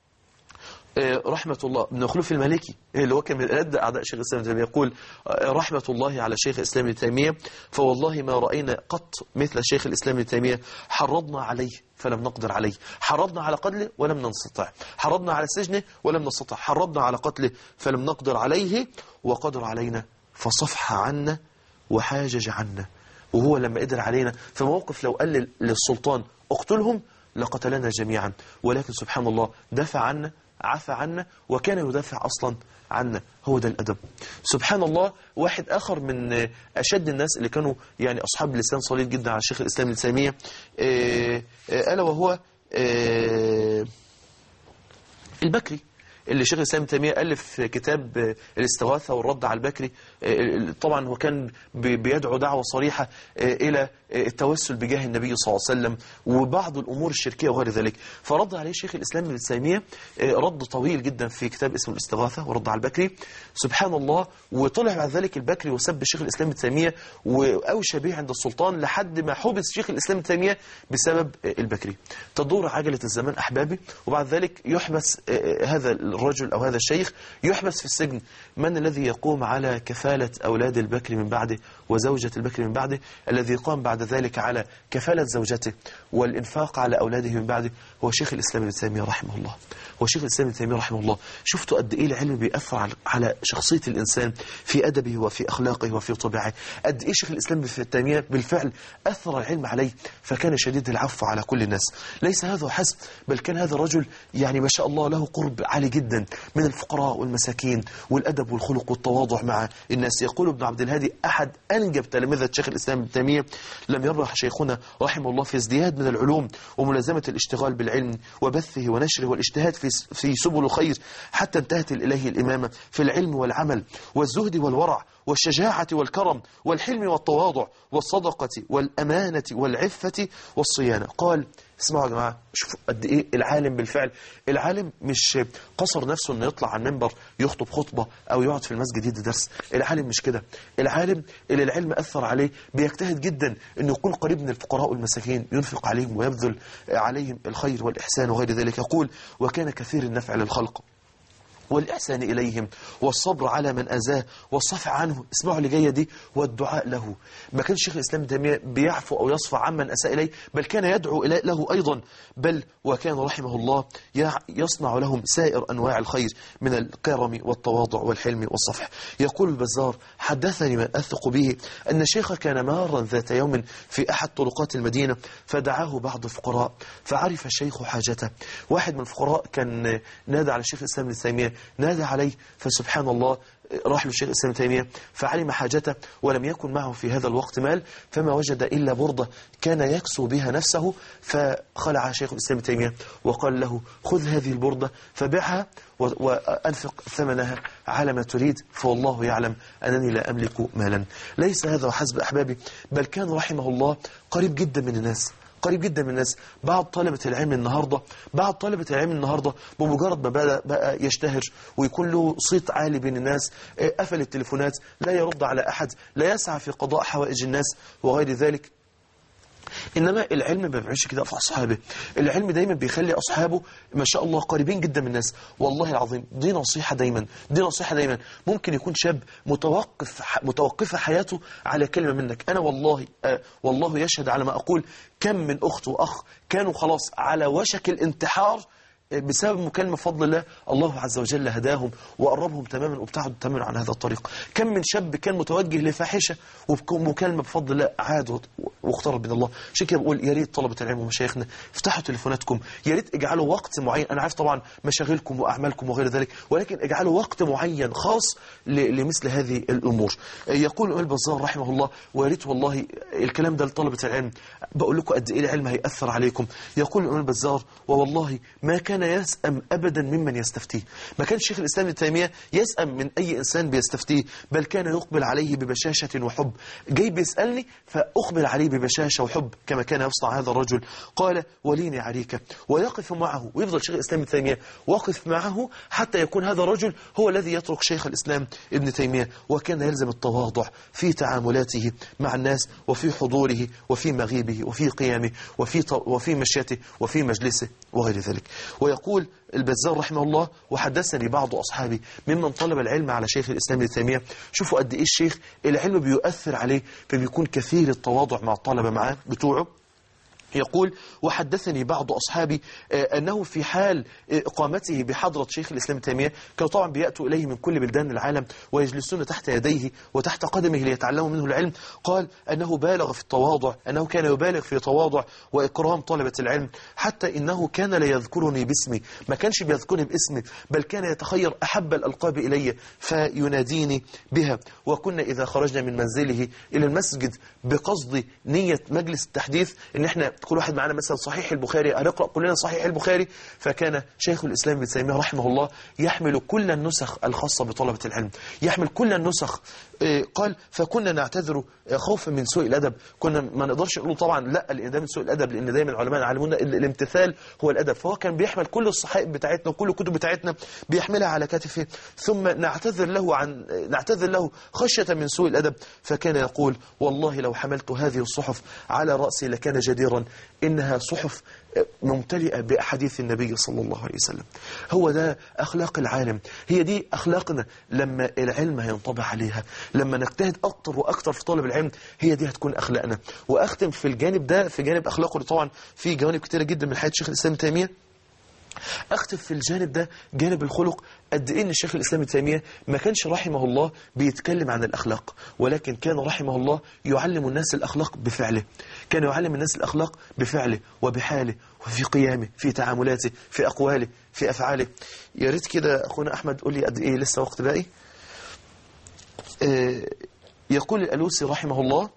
A: رحمة الله ابن مخلوف المالكي اللي هو كان من ألد أعداء شيخ الإسلام ابن تيمية يقول رحمة الله على شيخ الإسلام ابن تيمية فوالله ما رأينا قط مثل شيخ الإسلام ابن تيمية حرضنا عليه فلم نقدر عليه حرضنا على قتله ولم نستطع حرضنا على سجنه ولم نستطع حرضنا على قتله فلم نقدر عليه وقدر علينا فصفح عنا وحاجج عنا وهو لما قدر علينا في موقف لو قال للسلطان اقتلهم لقتلنا جميعا ولكن سبحان الله دافع عنا عفى عنا وكان يدافع أصلا عنا هو ده الأدب سبحان الله واحد آخر من أشد الناس اللي كانوا يعني أصحاب لسان صليل جدا على الشيخ الإسلام ابن تيمية آه، آه، ألا وهو آه، البكري اللي شيخ الإسلام ابن تيمية ألف كتاب آه، الاستغاثة والرد على البكري آه، طبعا هو كان بي- بيدعو دعوة صريحة آه، إلى آه، التوسل بجاه النبي صلى الله عليه وسلم وبعض الأمور الشركية وغير ذلك فرد عليه شيخ الإسلام ابن تيمية آه، رد طويل جدا في كتاب اسمه الاستغاثة ورد على البكري سبحان الله وطلع بعد ذلك البكري وسب شيخ الإسلام ابن تيمية وأوشى به عند السلطان لحد ما حبس شيخ الإسلام ابن تيمية بسبب آه، البكري تدور عجلة الزمان أحبابي وبعد ذلك يحبس آه، هذا الرجل أو هذا الشيخ يحبس في السجن من الذي يقوم على كفالة أولاد البكر من بعده وزوجة البكر من بعده الذي قام بعد ذلك على كفالة زوجته والإنفاق على أولاده من بعده هو شيخ الإسلام ابن تيمية رحمه الله هو شيخ الإسلام ابن تيمية رحمه الله شفتوا قد إيه العلم بيأثر على- على شخصية الإنسان في أدبه وفي أخلاقه وفي طباعه قد إيه شيخ الإسلام ابن تيمية بالفعل أثر العلم عليه فكان شديد العفو على كل الناس ليس هذا حسب بل كان هذا الرجل يعني ما شاء الله له قرب عالي جدا من الفقراء والمساكين والأدب والخلق والتواضع مع الناس يقول ابن عبد الهادي أحد أنجب تلامذة شيخ الإسلام ابن تيمية لم يربح شيخنا رحمه الله في ازدياد من العلوم وملازمة الاشتغال بالعلم وبثه ونشره والاجتهاد في في سبل الخير حتى انتهت إليه الإمامة في العلم والعمل والزهد والورع والشجاعة والكرم والحلم والتواضع والصدقة والأمانة والعفة والصيانة قال اسمعوا يا جماعة شوفوا قد إيه العالم بالفعل العالم مش قصر نفسه إنه يطلع على المنبر يخطب خطبة أو يقعد في المسجد يدي درس العالم مش كده العالم اللي العلم أثر عليه بيجتهد جدا إنه يكون قريب من الفقراء والمساكين ينفق عليهم ويبذل عليهم الخير والإحسان وغير ذلك يقول وكان كثير النفع للخلق والإحسان إليهم والصبر على من أذاه والصفع عنه اسمعوا اللي جاية دي والدعاء له ما كان شيخ الإسلام ابن تيمية بيعفو أو يصفع عمن أساء إليه بل كان يدعو إليه له أيضا بل وكان رحمه الله يع- يصنع لهم سائر أنواع الخير من الكرم والتواضع والحلم والصفح يقول البزار حدثني من أثق به أن شيخ كان مارا ذات يوم في أحد طرقات المدينة فدعاه بعض الفقراء فعرف الشيخ حاجته واحد من الفقراء كان نادى على الشيخ الإسلام ابن تيمية نادى عليه فسبحان الله راح له الشيخ الإسلام ابن تيمية فعلم حاجته ولم يكن معه في هذا الوقت مال فما وجد إلا بردة كان يكسو بها نفسه فخلع شيخ الإسلام ابن تيمية وقال له خذ هذه البردة فبعها و- وأنفق ثمنها على ما تريد فوالله يعلم أنني لا أملك مالا ليس هذا وحسب أحبابي بل كان رحمه الله قريب جدا من الناس قريب جدا من الناس بعض طلبة العلم النهاردة بعض طلبة العلم النهاردة بمجرد ما بدأ بقى يشتهر ويكون له صيت عالي بين الناس آه، قفل التليفونات لا يرد على أحد لا يسعى في قضاء حوائج الناس وغير ذلك إنما العلم ما بيعملش كده في أصحابه العلم دايما بيخلي أصحابه ما شاء الله قريبين جدا من الناس والله العظيم دي نصيحة دايما دي نصيحة دايما ممكن يكون شاب متوقف متوقفة حياته على كلمة منك أنا والله آه والله يشهد على ما أقول كم من أخت وأخ كانوا خلاص على وشك الانتحار بسبب مكالمة فضل الله الله عز وجل هداهم وقربهم تماما وابتعدوا تماما عن هذا الطريق كم من شاب كان متوجه لفاحشة ومكالمة بفضل الله عاد واقترب من الله عشان كده بقول يا ريت طلبة العلم ومشايخنا افتحوا تليفوناتكم يا ريت اجعلوا وقت معين انا عارف طبعا مشاغلكم واعمالكم وغير ذلك ولكن اجعلوا وقت معين خاص ل- لمثل هذه الامور يقول الإمام البزار رحمه الله ويا ريت والله الكلام ده لطلبة العلم بقول لكم قد ايه العلم هيأثر عليكم يقول الإمام البزار ووالله ما كان يسأم أبدا ممن يستفتيه ما كان شيخ الإسلام ابن تيمية يسأم من أي إنسان بيستفتيه بل كان يقبل عليه ببشاشة وحب جاي بيسألني فأقبل عليه ببشاشة وحب كما كان يصنع هذا الرجل قال وليني عليك ويقف معه ويفضل شيخ الإسلام ابن تيمية واقف معه حتى يكون هذا الرجل هو الذي يترك شيخ الإسلام ابن تيمية وكان يلزم التواضع في تعاملاته مع الناس وفي حضوره وفي مغيبه وفي قيامه وفي ط- وفي مشيته وفي مجلسه وغير ذلك ويقول البزار رحمه الله وحدثني بعض أصحابي ممن طلب العلم على شيخ الإسلام ابن تيمية شوفوا قد إيه الشيخ العلم بيؤثر عليه فبيكون كثير التواضع مع الطلبة معاه بتوعه يقول وحدثني بعض أصحابي آه، أنه في حال آه، إقامته بحضرة شيخ الإسلام تيمية كانوا طبعا بيأتوا إليه من كل بلدان العالم ويجلسون تحت يديه وتحت قدمه ليتعلموا منه العلم قال أنه بالغ في التواضع أنه كان يبالغ في تواضع وإكرام طلبة العلم حتى إنه كان لا يذكرني باسمي ما كانش بيذكرني باسمي بل كان يتخير أحب الألقاب إلي فيناديني بها وكنا إذا خرجنا من منزله إلى المسجد بقصد نية مجلس التحديث إن إحنا كل واحد معنا مثلا صحيح البخاري هنقرأ كلنا صحيح البخاري فكان شيخ الإسلام ابن تيمية رحمه الله يحمل كل النسخ الخاصة بطلبة العلم يحمل كل النسخ إيه، قال فكنا نعتذر آه، خوفا من سوء الأدب كنا ما نقدرش نقول طبعا لا لأن ده من سوء الأدب لأن دايما العلماء يعلمونا ال- الامتثال هو الأدب فهو كان بيحمل كل الصحائف بتاعتنا وكل الكتب بتاعتنا بيحملها على كتفه ثم نعتذر له عن نعتذر له خشية من سوء الأدب فكان يقول والله لو حملت هذه الصحف على رأسي لكان جديرا إنها صحف ممتلئة بأحاديث النبي صلى الله عليه وسلم هو ده أخلاق العالم هي دي أخلاقنا لما العلم هينطبع عليها لما نجتهد أكتر وأكتر في طالب العلم هي دي هتكون أخلاقنا وأختم في الجانب ده في جانب أخلاقه طبعا في جوانب كتيرة جدا من حياة شيخ الإسلام ابن تيمية اختم في الجانب ده جانب الخلق قد ايه ان الشيخ الاسلام ابن تيميه ما كانش رحمه الله بيتكلم عن الاخلاق ولكن كان رحمه الله يعلم الناس الاخلاق بفعله كان يعلم الناس الاخلاق بفعله وبحاله وفي قيامه في تعاملاته في اقواله في افعاله يا ريت كده اخونا احمد قول لي قد ايه لسه وقت باقي آه، يقول الالوسي رحمه الله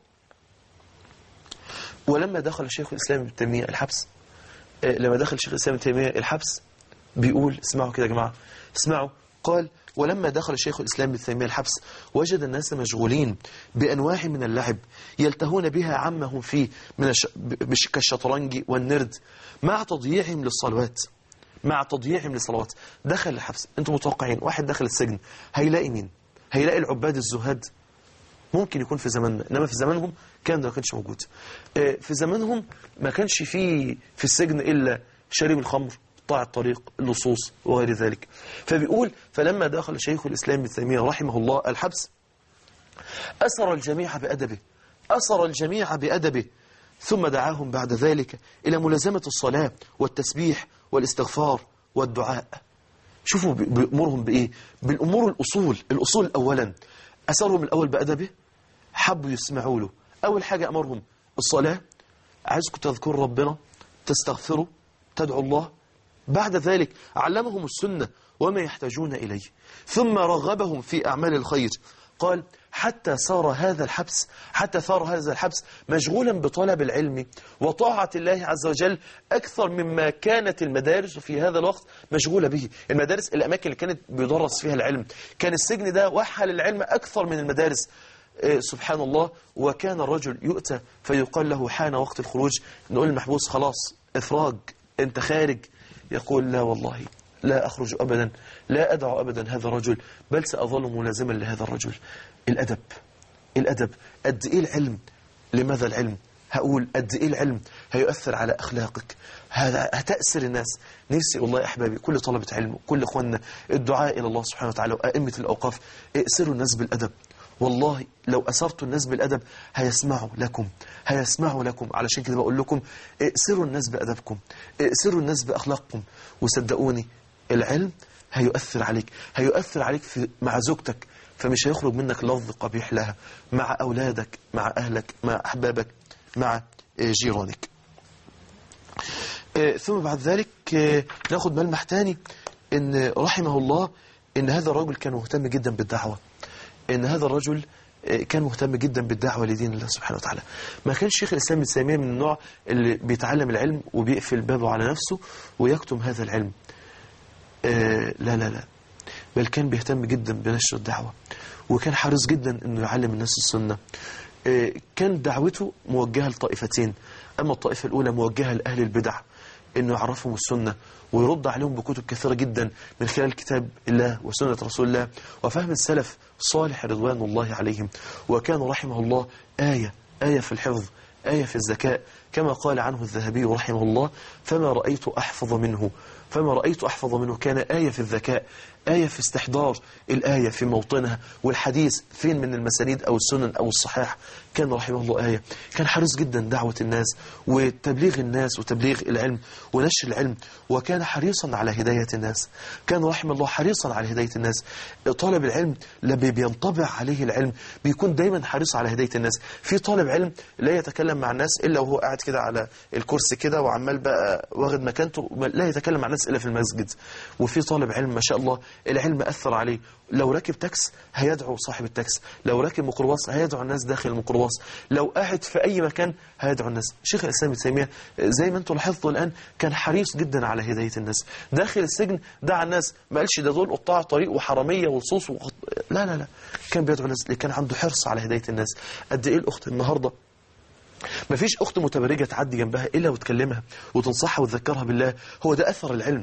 A: ولما دخل الشيخ الاسلام ابن تيميه الحبس آه، لما دخل شيخ الإسلام ابن تيمية الحبس بيقول اسمعوا كده يا جماعة اسمعوا قال ولما دخل شيخ الإسلام ابن تيمية الحبس وجد الناس مشغولين بأنواع من اللعب يلتهون بها عمهم فيه من الش... بش- كالشطرنج والنرد مع تضييعهم للصلوات مع تضييعهم للصلوات دخل الحبس انتم متوقعين واحد دخل السجن هيلاقي مين هيلاقي العباد الزهاد ممكن يكون في زماننا انما في زمانهم كان ده ما كانش موجود آه، في زمانهم ما كانش في في السجن الا شارب الخمر قطاع الطريق اللصوص وغير ذلك فبيقول فلما دخل شيخ الاسلام ابن تيميه رحمه الله الحبس أسر الجميع بأدبه أسر الجميع بأدبه ثم دعاهم بعد ذلك إلى ملازمة الصلاة والتسبيح والاستغفار والدعاء شوفوا بي- بيأمرهم بإيه بالأمور الأصول الأصول أولا أسرهم الأول بأدبه حبوا يسمعوا له أول حاجة أمرهم الصلاة عايزكم تذكروا ربنا تستغفروا تدعوا الله بعد ذلك علمهم السنة وما يحتاجون إليه ثم رغبهم في أعمال الخير قال حتى صار هذا الحبس حتى صار هذا الحبس مشغولا بطلب العلم وطاعة الله عز وجل أكثر مما كانت المدارس في هذا الوقت مشغولة به المدارس الأماكن اللي كانت بيدرس فيها العلم كان السجن ده وحى للعلم أكثر من المدارس إيه، سبحان الله وكان الرجل يؤتى فيقال له حان وقت الخروج نقول المحبوس خلاص إفراج أنت خارج يقول لا والله لا أخرج أبدا لا أدع أبدا هذا الرجل بل سأظل ملازما لهذا الرجل الأدب الأدب قد إيه العلم لماذا العلم هقول قد إيه العلم هيؤثر على أخلاقك هذا هتأثر الناس نفسي والله يا أحبابي كل طلبة علم كل إخواننا الدعاء إلى الله سبحانه وتعالى وأئمة الأوقاف ائسروا الناس بالأدب والله لو أسرتوا الناس بالأدب هيسمعوا لكم هيسمعوا لكم علشان كده بقول لكم ائسروا الناس بأدبكم ائسروا الناس بأخلاقكم وصدقوني العلم هيؤثر عليك هيؤثر عليك في مع زوجتك فمش هيخرج منك لفظ قبيح لها مع أولادك مع أهلك مع أحبابك مع آه، جيرانك آه، ثم بعد ذلك آه، ناخد ملمح تاني ان رحمه الله ان هذا الرجل كان مهتم جدا بالدعوة ان هذا الرجل آه، كان مهتم جدا بالدعوة لدين الله سبحانه وتعالى ما كانش شيخ الإسلام ابن تيمية من النوع اللي بيتعلم العلم وبيقفل بابه على نفسه ويكتم هذا العلم آه، لا لا لا بل كان بيهتم جدا بنشر الدعوة وكان حريص جدا انه يعلم الناس السنة آه، كان دعوته موجهة لطائفتين اما الطائفة الاولى موجهة لاهل البدع انه يعرفهم السنة ويرد عليهم بكتب كثيرة جدا من خلال كتاب الله وسنة رسول الله وفهم السلف صالح رضوان الله عليهم وكان رحمه الله آية آية في الحفظ آية في الذكاء كما قال عنه الذهبي رحمه الله فما رأيت أحفظ منه فما رأيت أحفظ منه كان آية في الذكاء آية في استحضار الآية في موطنها والحديث فين من المسانيد أو السنن أو الصحاح كان رحمه الله آية كان حريص جدا دعوة الناس وتبليغ الناس وتبليغ العلم ونشر العلم وكان حريصا على هداية الناس كان رحمه الله حريصا على هداية الناس طالب العلم لما بينطبع عليه العلم بيكون دايما حريص على هداية الناس في طالب علم لا يتكلم مع الناس إلا وهو قاعد كده على الكرسي كده وعمال بقى واخد مكانته لا يتكلم مع الناس إلا في المسجد وفي طالب علم ما شاء الله العلم أثر عليه لو ركب تاكس هيدعو صاحب التاكس لو ركب ميكروباص هيدعو الناس داخل الميكروباص لو قاعد في أي مكان هيدعو الناس شيخ الإسلام ابن تيمية زي ما انتم لاحظتوا الآن كان حريص جدا على هداية الناس داخل السجن دعا الناس ما قالش ده دول قطاع طريق وحرامية ولصوص وخط... لا لا لا كان بيدعو الناس كان عنده حرص على هداية الناس قد إيه الأخت النهاردة ما فيش أخت متبرجة تعدي جنبها إلا وتكلمها وتنصحها وتذكرها بالله هو ده أثر العلم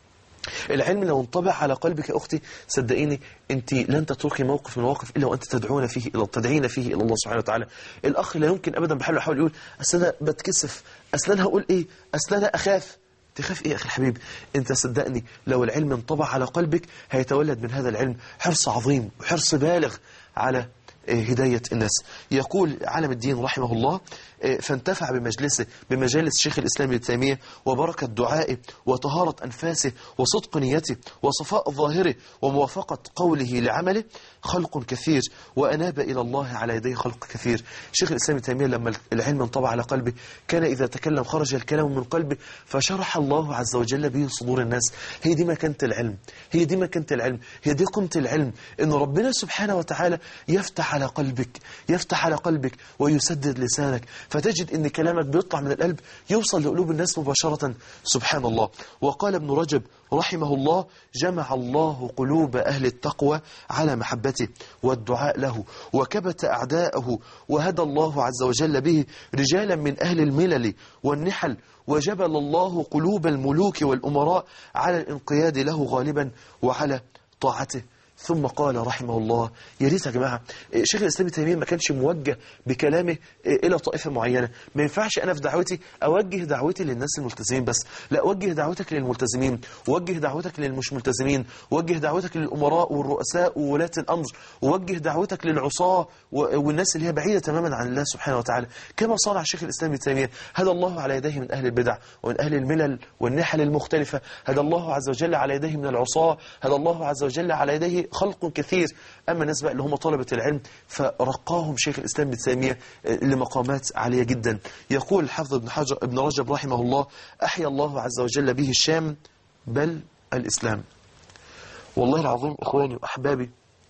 A: العلم لو انطبع على قلبك يا أختي صدقيني أنت لن تتركي موقف من المواقف إلا وأنت تدعون فيه إلى تدعين فيه إلى الله سبحانه وتعالى الأخ لا يمكن أبدا بحاله يحاول يقول أصل أنا بتكسف أصل أنا هقول إيه أصل أنا أخاف تخاف إيه يا أخي الحبيب أنت صدقني لو العلم انطبع على قلبك هيتولد من هذا العلم حرص عظيم وحرص بالغ على هداية الناس يقول عالم الدين رحمه الله فانتفع بمجلسه بمجالس شيخ الإسلام ابن تيمية وبركة دعائه وطهارة أنفاسه وصدق نيته وصفاء ظاهره وموافقة قوله لعمله خلق كثير وأناب إلى الله على يديه خلق كثير شيخ الإسلام ابن تيمية لما العلم انطبع على قلبه كان إذا تكلم خرج الكلام من قلبه فشرح الله عز وجل به صدور الناس هي دي مكانة العلم هي دي مكانة العلم هي دي قيمة العلم إن ربنا سبحانه وتعالى يفتح على قلبك يفتح على قلبك ويسدد لسانك فتجد ان كلامك بيطلع من القلب يوصل لقلوب الناس مباشرة سبحان الله وقال ابن رجب رحمه الله جمع الله قلوب أهل التقوى على محبته والدعاء له وكبت أعداءه وهدى الله عز وجل به رجالا من أهل الملل والنحل وجبل الله قلوب الملوك والأمراء على الانقياد له غالبا وعلى طاعته ثم قال رحمه الله يا ريت يا جماعه شيخ الاسلام ابن تيميه ما كانش موجه بكلامه الى طائفه معينه ما ينفعش انا في دعوتي اوجه دعوتي للناس الملتزمين بس لا اوجه دعوتك للملتزمين ووجه دعوتك للمش ملتزمين ووجه دعوتك للامراء والرؤساء وولاة الامر ووجه دعوتك للعصاه والناس اللي هي بعيده تماما عن الله سبحانه وتعالى كما صنع شيخ الاسلام ابن تيميه هدى الله على يديه من اهل البدع ومن اهل الملل والنحل المختلفه هدى الله عز وجل على يديه من العصاه هدى الله عز وجل على يديه خلق كثير أما الناس بقى اللي هم طلبة العلم فرقاهم شيخ الإسلام ابن تيمية لمقامات عالية جدا يقول الحافظ ابن, حجر ابن رجب رحمه الله أحيا الله عز وجل به الشام بل الإسلام والله العظيم إخواني وأحبابي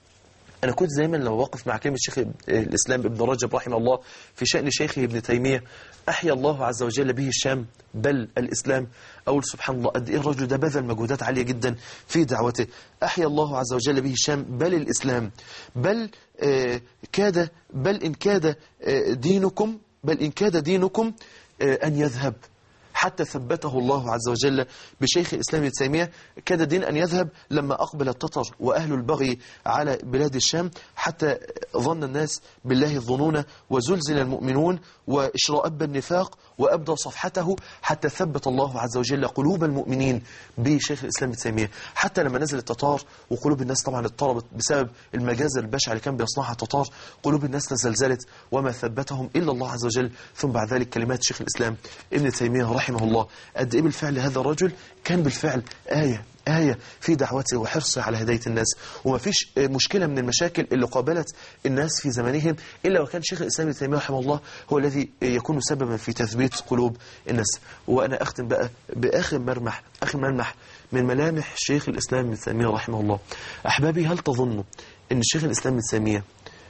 A: أنا كنت دايما لو واقف مع كلمة شيخ الإسلام ابن رجب رحمه الله في شأن شيخه ابن تيمية أحيا الله عز وجل به الشام بل الإسلام أقول سبحان الله قد إيه الرجل ده بذل مجهودات عالية جدا في دعوته أحيا الله عز وجل به الشام بل الإسلام بل آه كاد بل إن كاد آه دينكم بل إن كاد دينكم آه أن يذهب حتى ثبته الله عز وجل بشيخ الإسلام ابن تيمية كاد الدين أن يذهب لما أقبل التتر وأهل البغي على بلاد الشام حتى ظن الناس بالله الظنون وزلزل المؤمنون وإشراء النفاق وأبدى صفحته حتى ثبت الله عز وجل قلوب المؤمنين بشيخ الإسلام ابن تيمية حتى لما نزل التتار وقلوب الناس طبعا اضطربت بسبب المجازة البشعة اللي كان بيصنعها التتار قلوب الناس تزلزلت وما ثبتهم إلا الله عز وجل ثم بعد ذلك كلمات شيخ الإسلام ابن تيمية رحمه الله قد إيه بالفعل هذا الرجل كان بالفعل آية آية في دعوته وحرصه على هداية الناس وما فيش مشكلة من المشاكل اللي قابلت الناس في زمانهم إلا وكان شيخ الإسلام ابن تيمية رحمه الله هو الذي يكون سببا في تثبيت قلوب الناس وأنا أختم بقى بآخر مرمح آخر ملمح من ملامح شيخ الإسلام ابن تيمية رحمه الله أحبابي هل تظنوا أن شيخ الإسلام ابن تيمية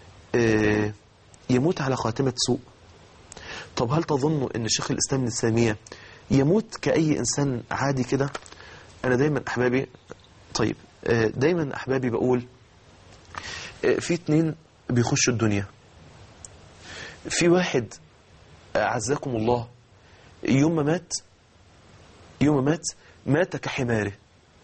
A: يموت على خاتمة سوء طب هل تظنوا أن شيخ الإسلام ابن تيمية يموت كأي إنسان عادي كده أنا دايما أحبابي طيب دايما أحبابي بقول في اتنين بيخشوا الدنيا في واحد أعزكم الله يوم ما مات يوم ما مات مات كحماره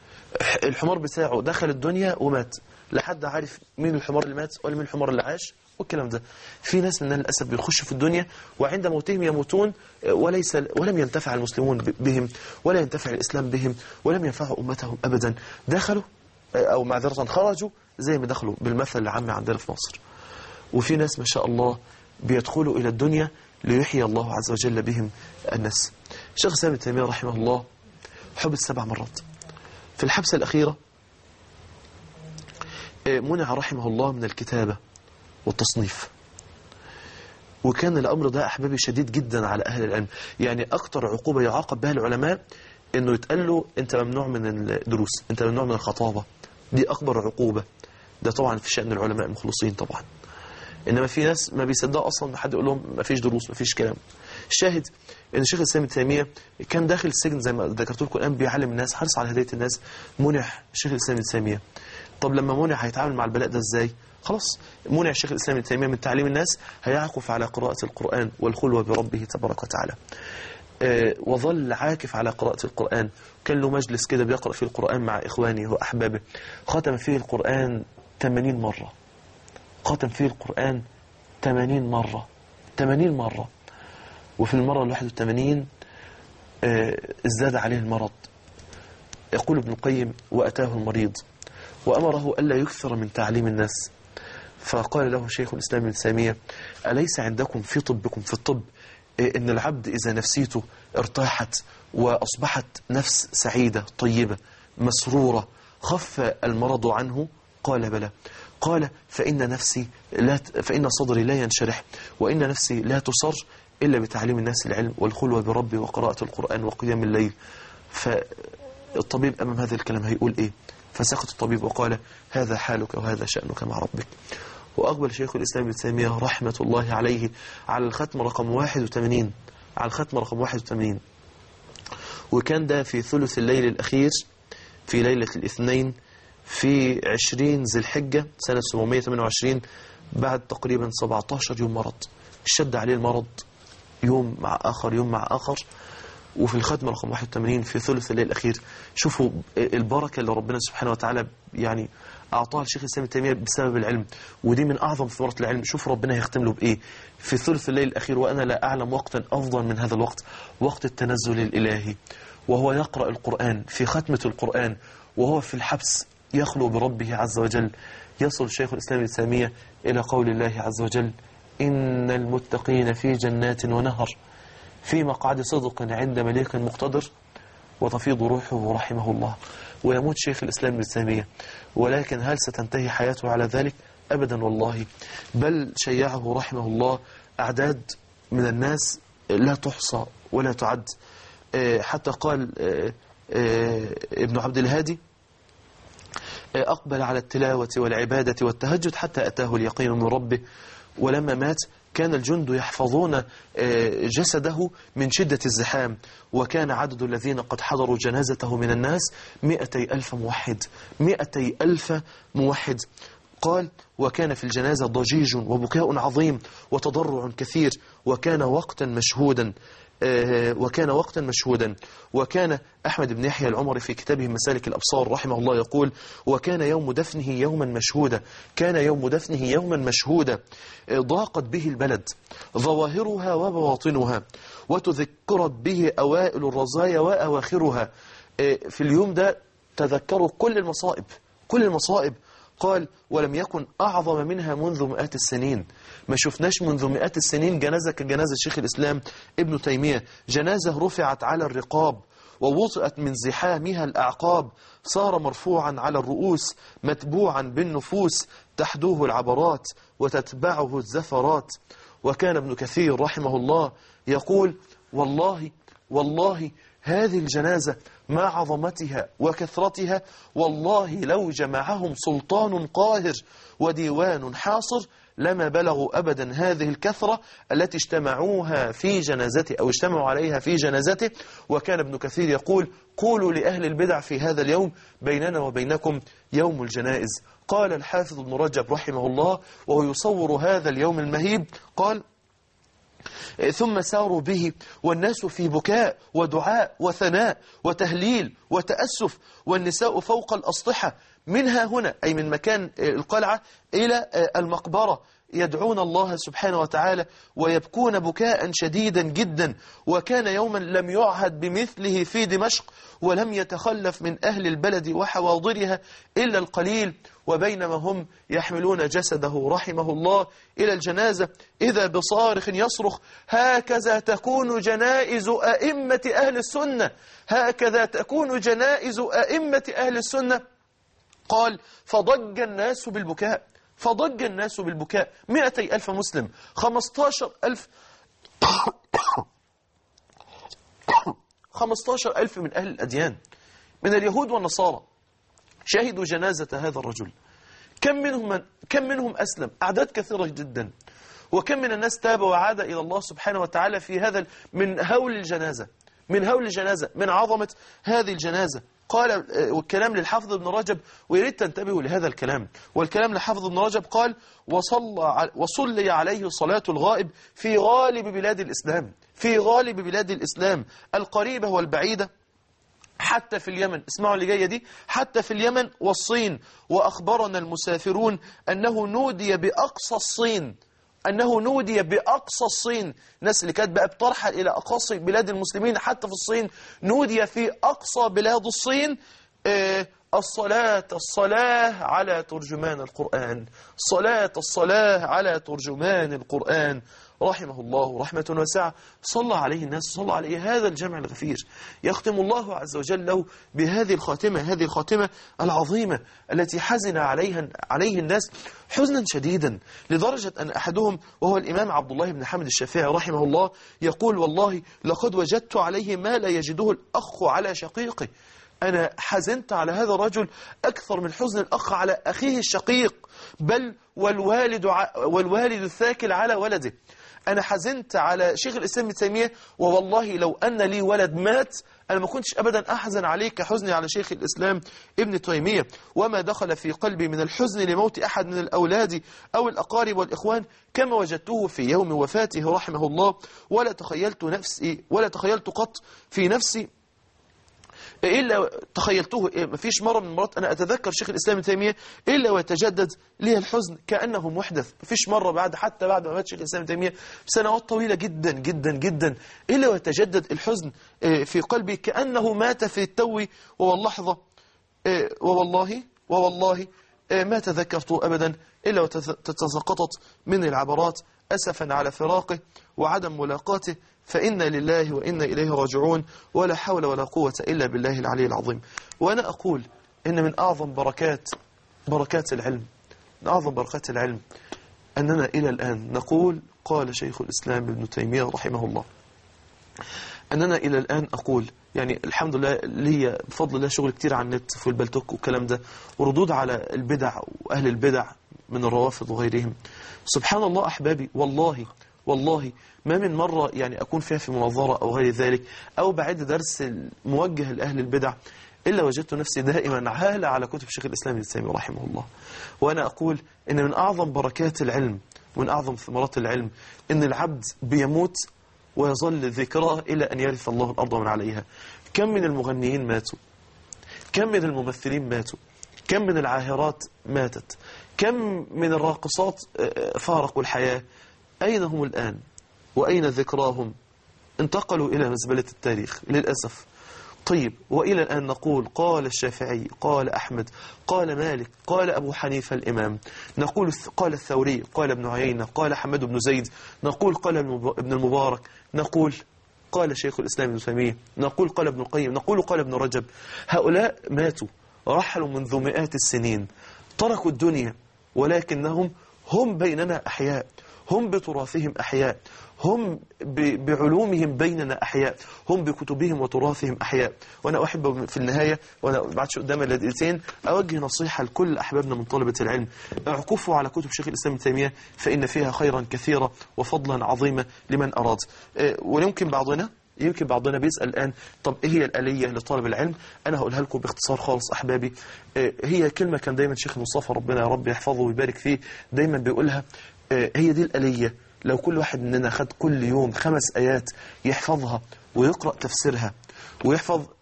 A: الحمار بتاعه دخل الدنيا ومات لا حد عارف مين الحمار اللي مات ولا مين الحمار اللي عاش والكلام ده في ناس مننا للأسف بيخشوا في الدنيا وعند موتهم يموتون وليس ولم ينتفع المسلمون بهم ولا ينتفع الإسلام بهم ولم ينفعوا أمتهم أبدا دخلوا أو معذرة خرجوا زي ما دخلوا بالمثل العام عندنا في مصر وفي ناس ما شاء الله بيدخلوا إلى الدنيا ليحيي الله عز وجل بهم الناس الشيخ سامي تيمية رحمه الله حبس سبع مرات في الحبسة الأخيرة منع رحمه الله من الكتابة والتصنيف وكان الأمر ده أحبابي شديد جدا على أهل العلم يعني أكتر عقوبة يعاقب بها العلماء أنه يتقال له أنت ممنوع من الدروس أنت ممنوع من الخطابة دي أكبر عقوبة ده طبعا في شأن العلماء المخلصين طبعا إنما في ناس ما بيصدقوا أصلا حد يقول لهم ما فيش دروس ما فيش كلام الشاهد ان الشيخ الاسلام ابن تيميه كان داخل السجن زي ما ذكرت لكم الان بيعلم الناس حرص على هدايه الناس منع الشيخ الاسلام ابن تيميه طب لما منع هيتعامل مع البلاء ده ازاي خلاص منع الشيخ الاسلام ابن تيميه من تعليم الناس هيعكف على قراءه القران والخلوه بربه تبارك وتعالى آه وظل عاكف على قراءة القرآن كان له مجلس كده بيقرأ فيه القرآن مع إخوانه وأحبابه ختم فيه القرآن 80 مرة ختم فيه القرآن 80 مرة 80 مرة وفي المرة ال 81 ازداد عليه المرض يقول ابن القيم وأتاه المريض وأمره ألا يكثر من تعليم الناس فقال له شيخ الإسلام ابن تيمية أليس عندكم في طبكم في الطب إن العبد إذا نفسيته ارتاحت وأصبحت نفس سعيدة طيبة مسرورة خف المرض عنه قال بلى قال فإن نفسي لا فإن صدري لا ينشرح وإن نفسي لا تصر إلا بتعليم الناس العلم والخلوة بربي وقراءة القرآن وقيام الليل فالطبيب أمام هذا الكلام هيقول إيه فسكت الطبيب وقال هذا حالك وهذا شأنك مع ربك وأقبل شيخ الإسلام ابن تيمية رحمة الله عليه على الختم رقم 81 على الختم رقم 81 وكان ده في ثلث الليل الأخير في ليلة الاثنين في 20 ذي الحجة سنة 728 بعد تقريبا 17 يوم مرض شد عليه المرض يوم مع آخر يوم مع آخر وفي الختمة رقم 81 في ثلث الليل الأخير شوفوا البركة اللي ربنا سبحانه وتعالى يعني أعطاها الشيخ الإسلام التيمية بسبب العلم ودي من أعظم ثمرات العلم شوف ربنا هيختم له بإيه في ثلث الليل الأخير وأنا لا أعلم وقتا أفضل من هذا الوقت وقت التنزل الإلهي وهو يقرأ القرآن في ختمة القرآن وهو في الحبس يخلو بربه عز وجل يصل الشيخ الإسلام التيمية إلى قول الله عز وجل إن المتقين في جنات ونهر في مقعد صدق عند مليك مقتدر وتفيض روحه رحمه الله ويموت شيخ الإسلام ابن تيمية ولكن هل ستنتهي حياته على ذلك أبدا والله بل شيعه رحمه الله أعداد من الناس لا تحصى ولا تعد حتى قال ابن عبد الهادي أقبل على التلاوة والعبادة والتهجد حتى أتاه اليقين من ربه ولما مات كان الجند يحفظون جسده من شدة الزحام وكان عدد الذين قد حضروا جنازته من الناس مئتي ألف موحد مئتي ألف موحد قال وكان في الجنازة ضجيج وبكاء عظيم وتضرع كثير وكان وقتا مشهودا وكان وقتا مشهودا وكان أحمد بن يحيى العمري في كتابه مسالك الأبصار رحمه الله يقول وكان يوم دفنه يوما مشهودا كان يوم دفنه يوما مشهودا ضاقت به البلد ظواهرها وبواطنها وتذكرت به أوائل الرزايا وأواخرها في اليوم ده تذكروا كل المصائب كل المصائب قال ولم يكن أعظم منها منذ مئات السنين ما شفناش منذ مئات السنين جنازة كجنازة شيخ الإسلام ابن تيمية جنازة رفعت على الرقاب ووطئت من زحامها الأعقاب صار مرفوعا على الرؤوس متبوعا بالنفوس تحدوه العبرات وتتبعه الزفرات وكان ابن كثير رحمه الله يقول والله والله هذه الجنازة مع عظمتها وكثرتها والله لو جمعهم سلطان قاهر وديوان حاصر لما بلغوا أبدا هذه الكثرة التي اجتمعوها في جنازته أو اجتمعوا عليها في جنازته وكان ابن كثير يقول قولوا لأهل البدع في هذا اليوم بيننا وبينكم يوم الجنائز قال الحافظ ابن رجب رحمه الله وهو يصور هذا اليوم المهيب قال ثم ساروا به والناس في بكاء ودعاء وثناء وتهليل وتأسف والنساء فوق الأسطحة منها هنا أي من مكان القلعة إلى المقبرة يدعون الله سبحانه وتعالى ويبكون بكاء شديدا جدا وكان يوما لم يعهد بمثله في دمشق ولم يتخلف من أهل البلد وحواضرها إلا القليل وبينما هم يحملون جسده رحمه الله إلى الجنازة إذا بصارخ يصرخ هكذا تكون جنائز أئمة أهل السنة هكذا تكون جنائز أئمة أهل السنة قال فضج الناس بالبكاء فضج الناس بالبكاء مئتي ألف مسلم خمستاشر ألف خمستاشر ألف من أهل الأديان من اليهود والنصارى شهدوا جنازة هذا الرجل كم منهم من كم منهم أسلم أعداد كثيرة جدا وكم من الناس تاب وعاد إلى الله سبحانه وتعالى في هذا من هول الجنازة من هول الجنازة من عظمة هذه الجنازة قال والكلام للحافظ ابن رجب ويريد تنتبهوا لهذا الكلام والكلام لحافظ ابن رجب قال وصلى وصلي عليه صلاة الغائب في غالب بلاد الإسلام في غالب بلاد الإسلام القريبة والبعيدة حتى في اليمن اسمعوا اللي جايه دي حتى في اليمن والصين وأخبرنا المسافرون أنه نودي بأقصى الصين أنه نودي بأقصى الصين الناس اللي كانت بقى بترحل إلى أقصى بلاد المسلمين حتى في الصين نودي في أقصى بلاد الصين آه الصلاة الصلاة على ترجمان القرآن صلاة الصلاة على ترجمان القرآن رحمه الله رحمة واسعة صلى عليه الناس صلى عليه هذا الجمع الغفير يختم الله عز وجل له بهذه الخاتمة هذه الخاتمة العظيمة التي حزن عليها عليه الناس حزنا شديدا لدرجة أن أحدهم وهو الإمام عبد الله بن حمد الشافعي رحمه الله يقول والله لقد وجدت عليه ما لا يجده الأخ على شقيقه أنا حزنت على هذا الرجل أكثر من حزن الأخ على أخيه الشقيق بل والوالد, والوالد الثاكل على ولده أنا حزنت على شيخ الإسلام ابن تيمية ووالله لو أن لي ولد مات أنا ما كنتش أبدا أحزن عليه كحزني على شيخ الإسلام ابن تيمية وما دخل في قلبي من الحزن لموت أحد من الأولاد أو الأقارب والإخوان كما وجدته في يوم وفاته رحمه الله ولا تخيلت نفسي ولا تخيلت قط في نفسي إلا تخيلته ما فيش مرة من المرات أنا أتذكر شيخ الإسلام ابن تيمية إلا ويتجدد لي الحزن كأنه محدث ما فيش مرة بعد حتى بعد ما مات شيخ الإسلام ابن تيمية بسنوات طويلة جدا جدا جدا إلا ويتجدد الحزن في قلبي كأنه مات في التو وهو اللحظة ووالله ووالله ما تذكرته أبدا إلا وتتساقطت مني العبرات أسفا على فراقه وعدم ملاقاته فإنا لله وإنا إليه راجعون ولا حول ولا قوة إلا بالله العلي العظيم وأنا أقول إن من أعظم بركات بركات العلم من أعظم بركات العلم أننا إلى الآن نقول قال شيخ الإسلام ابن تيمية رحمه الله أننا إلى الآن أقول يعني الحمد لله لي بفضل الله شغل كتير على النت في البلتوك والكلام ده وردود على البدع وأهل البدع من الروافض وغيرهم سبحان الله أحبابي والله والله ما من مرة يعني أكون فيها في مناظرة أو غير ذلك أو بعد درس موجه لأهل البدع إلا وجدت نفسي دائما عالة على كتب شيخ الإسلام ابن تيمية رحمه الله وأنا أقول إن من أعظم بركات العلم ومن أعظم ثمرات العلم إن العبد بيموت ويظل ذكراه إلى أن يرث الله الأرض ومن عليها كم من المغنيين ماتوا كم من الممثلين ماتوا كم من العاهرات ماتت كم من الراقصات فارقوا الحياة أين هم الآن وأين ذكراهم انتقلوا إلى مزبلة التاريخ للأسف طيب وإلى الآن نقول قال الشافعي قال أحمد قال مالك قال أبو حنيفة الإمام نقول قال الثوري قال ابن عيينة قال حمد بن زيد نقول قال ابن المبارك نقول قال شيخ الإسلام ابن تيمية نقول قال ابن القيم نقول قال ابن رجب هؤلاء ماتوا رحلوا منذ مئات السنين تركوا الدنيا ولكنهم هم بيننا أحياء هم بتراثهم أحياء هم بعلومهم بيننا أحياء هم بكتبهم وتراثهم أحياء وأنا أحب في النهاية وأنا بعدش قدام اللدقيتين أوجه نصيحة لكل أحبابنا من طلبة العلم اعكفوا على كتب شيخ الإسلام ابن تيمية فإن فيها خيرا كثيرا وفضلا عظيما لمن أراد ويمكن بعضنا يمكن بعضنا بيسأل الآن طب إيه هي الآلية لطالب العلم أنا هقولها لكم باختصار خالص أحبابي هي كلمة كان دايما شيخ مصطفى ربنا يا رب يحفظه ويبارك فيه دايما بيقولها هي دي الآلية لو كل واحد مننا خد كل يوم خمس آيات يحفظها ويقرأ تفسيرها ويحفظ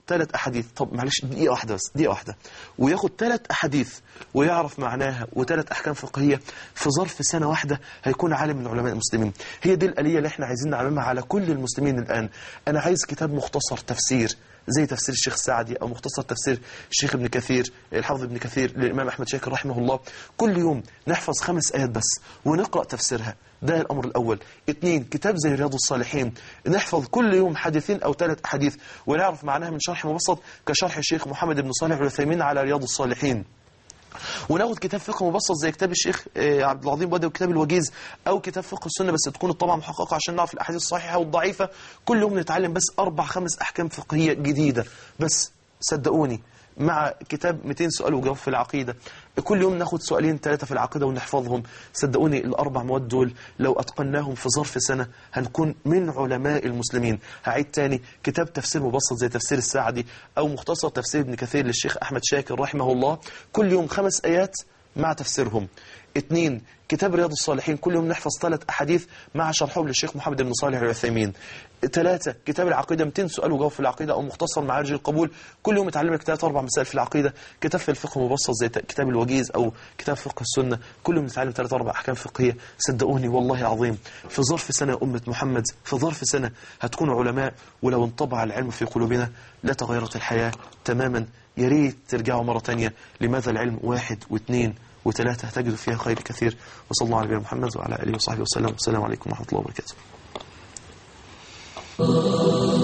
A: ثلاث احاديث طب معلش دقيقه واحده بس دقيقه واحده وياخد ثلاث احاديث ويعرف معناها وثلاث احكام فقهيه في ظرف سنه واحده هيكون عالم من علماء المسلمين هي دي الاليه اللي احنا عايزين نعلمها على كل المسلمين الان انا عايز كتاب مختصر تفسير زي تفسير الشيخ السعدي او مختصر تفسير الشيخ ابن كثير الحافظ ابن كثير للامام احمد شاكر رحمه الله كل يوم نحفظ خمس ايات بس ونقرا تفسيرها ده الامر الاول اثنين كتاب زي رياض الصالحين نحفظ كل يوم حديثين او ثلاث احاديث ونعرف معناها من شرح مبسط كشرح الشيخ محمد بن صالح العثيمين على رياض الصالحين وناخد كتاب فقه مبسط زي كتاب الشيخ آه، عبد العظيم بدوي وكتاب الوجيز او كتاب فقه السنه بس تكون الطبعه محققه عشان نعرف الاحاديث الصحيحه والضعيفه كل يوم نتعلم بس اربع خمس احكام فقهيه جديده بس صدقوني مع كتاب 200 سؤال وجواب في العقيدة كل يوم ناخد سؤالين ثلاثة في العقيدة ونحفظهم صدقوني الأربع مواد دول لو أتقناهم في ظرف سنة هنكون من علماء المسلمين هعيد تاني كتاب تفسير مبسط زي تفسير السعدي أو مختصر تفسير ابن كثير للشيخ أحمد شاكر رحمه الله كل يوم خمس آيات مع تفسيرهم اثنين كتاب رياض الصالحين كل يوم نحفظ ثلاث أحاديث مع شرحهم للشيخ محمد بن صالح العثيمين ثلاثة كتاب العقيدة 200 سؤال وجواب في العقيدة أو مختصر معارج القبول كل يوم اتعلم لك ثلاث أربع مسائل في العقيدة كتاب في الفقه مبسط زي كتاب الوجيز أو كتاب فقه السنة كل يوم نتعلم ثلاث أربع أحكام فقهية صدقوني والله عظيم في ظرف سنة يا أمة محمد في ظرف سنة هتكونوا علماء ولو انطبع العلم في قلوبنا لا تغيرت الحياة تماما يا ريت ترجعوا مرة تانية لماذا العلم واحد واثنين وثلاثة هتجدوا فيها خير كثير وصلى الله على نبينا محمد وعلى آله وصحبه وسلم والسلام عليكم ورحمة الله وبركاته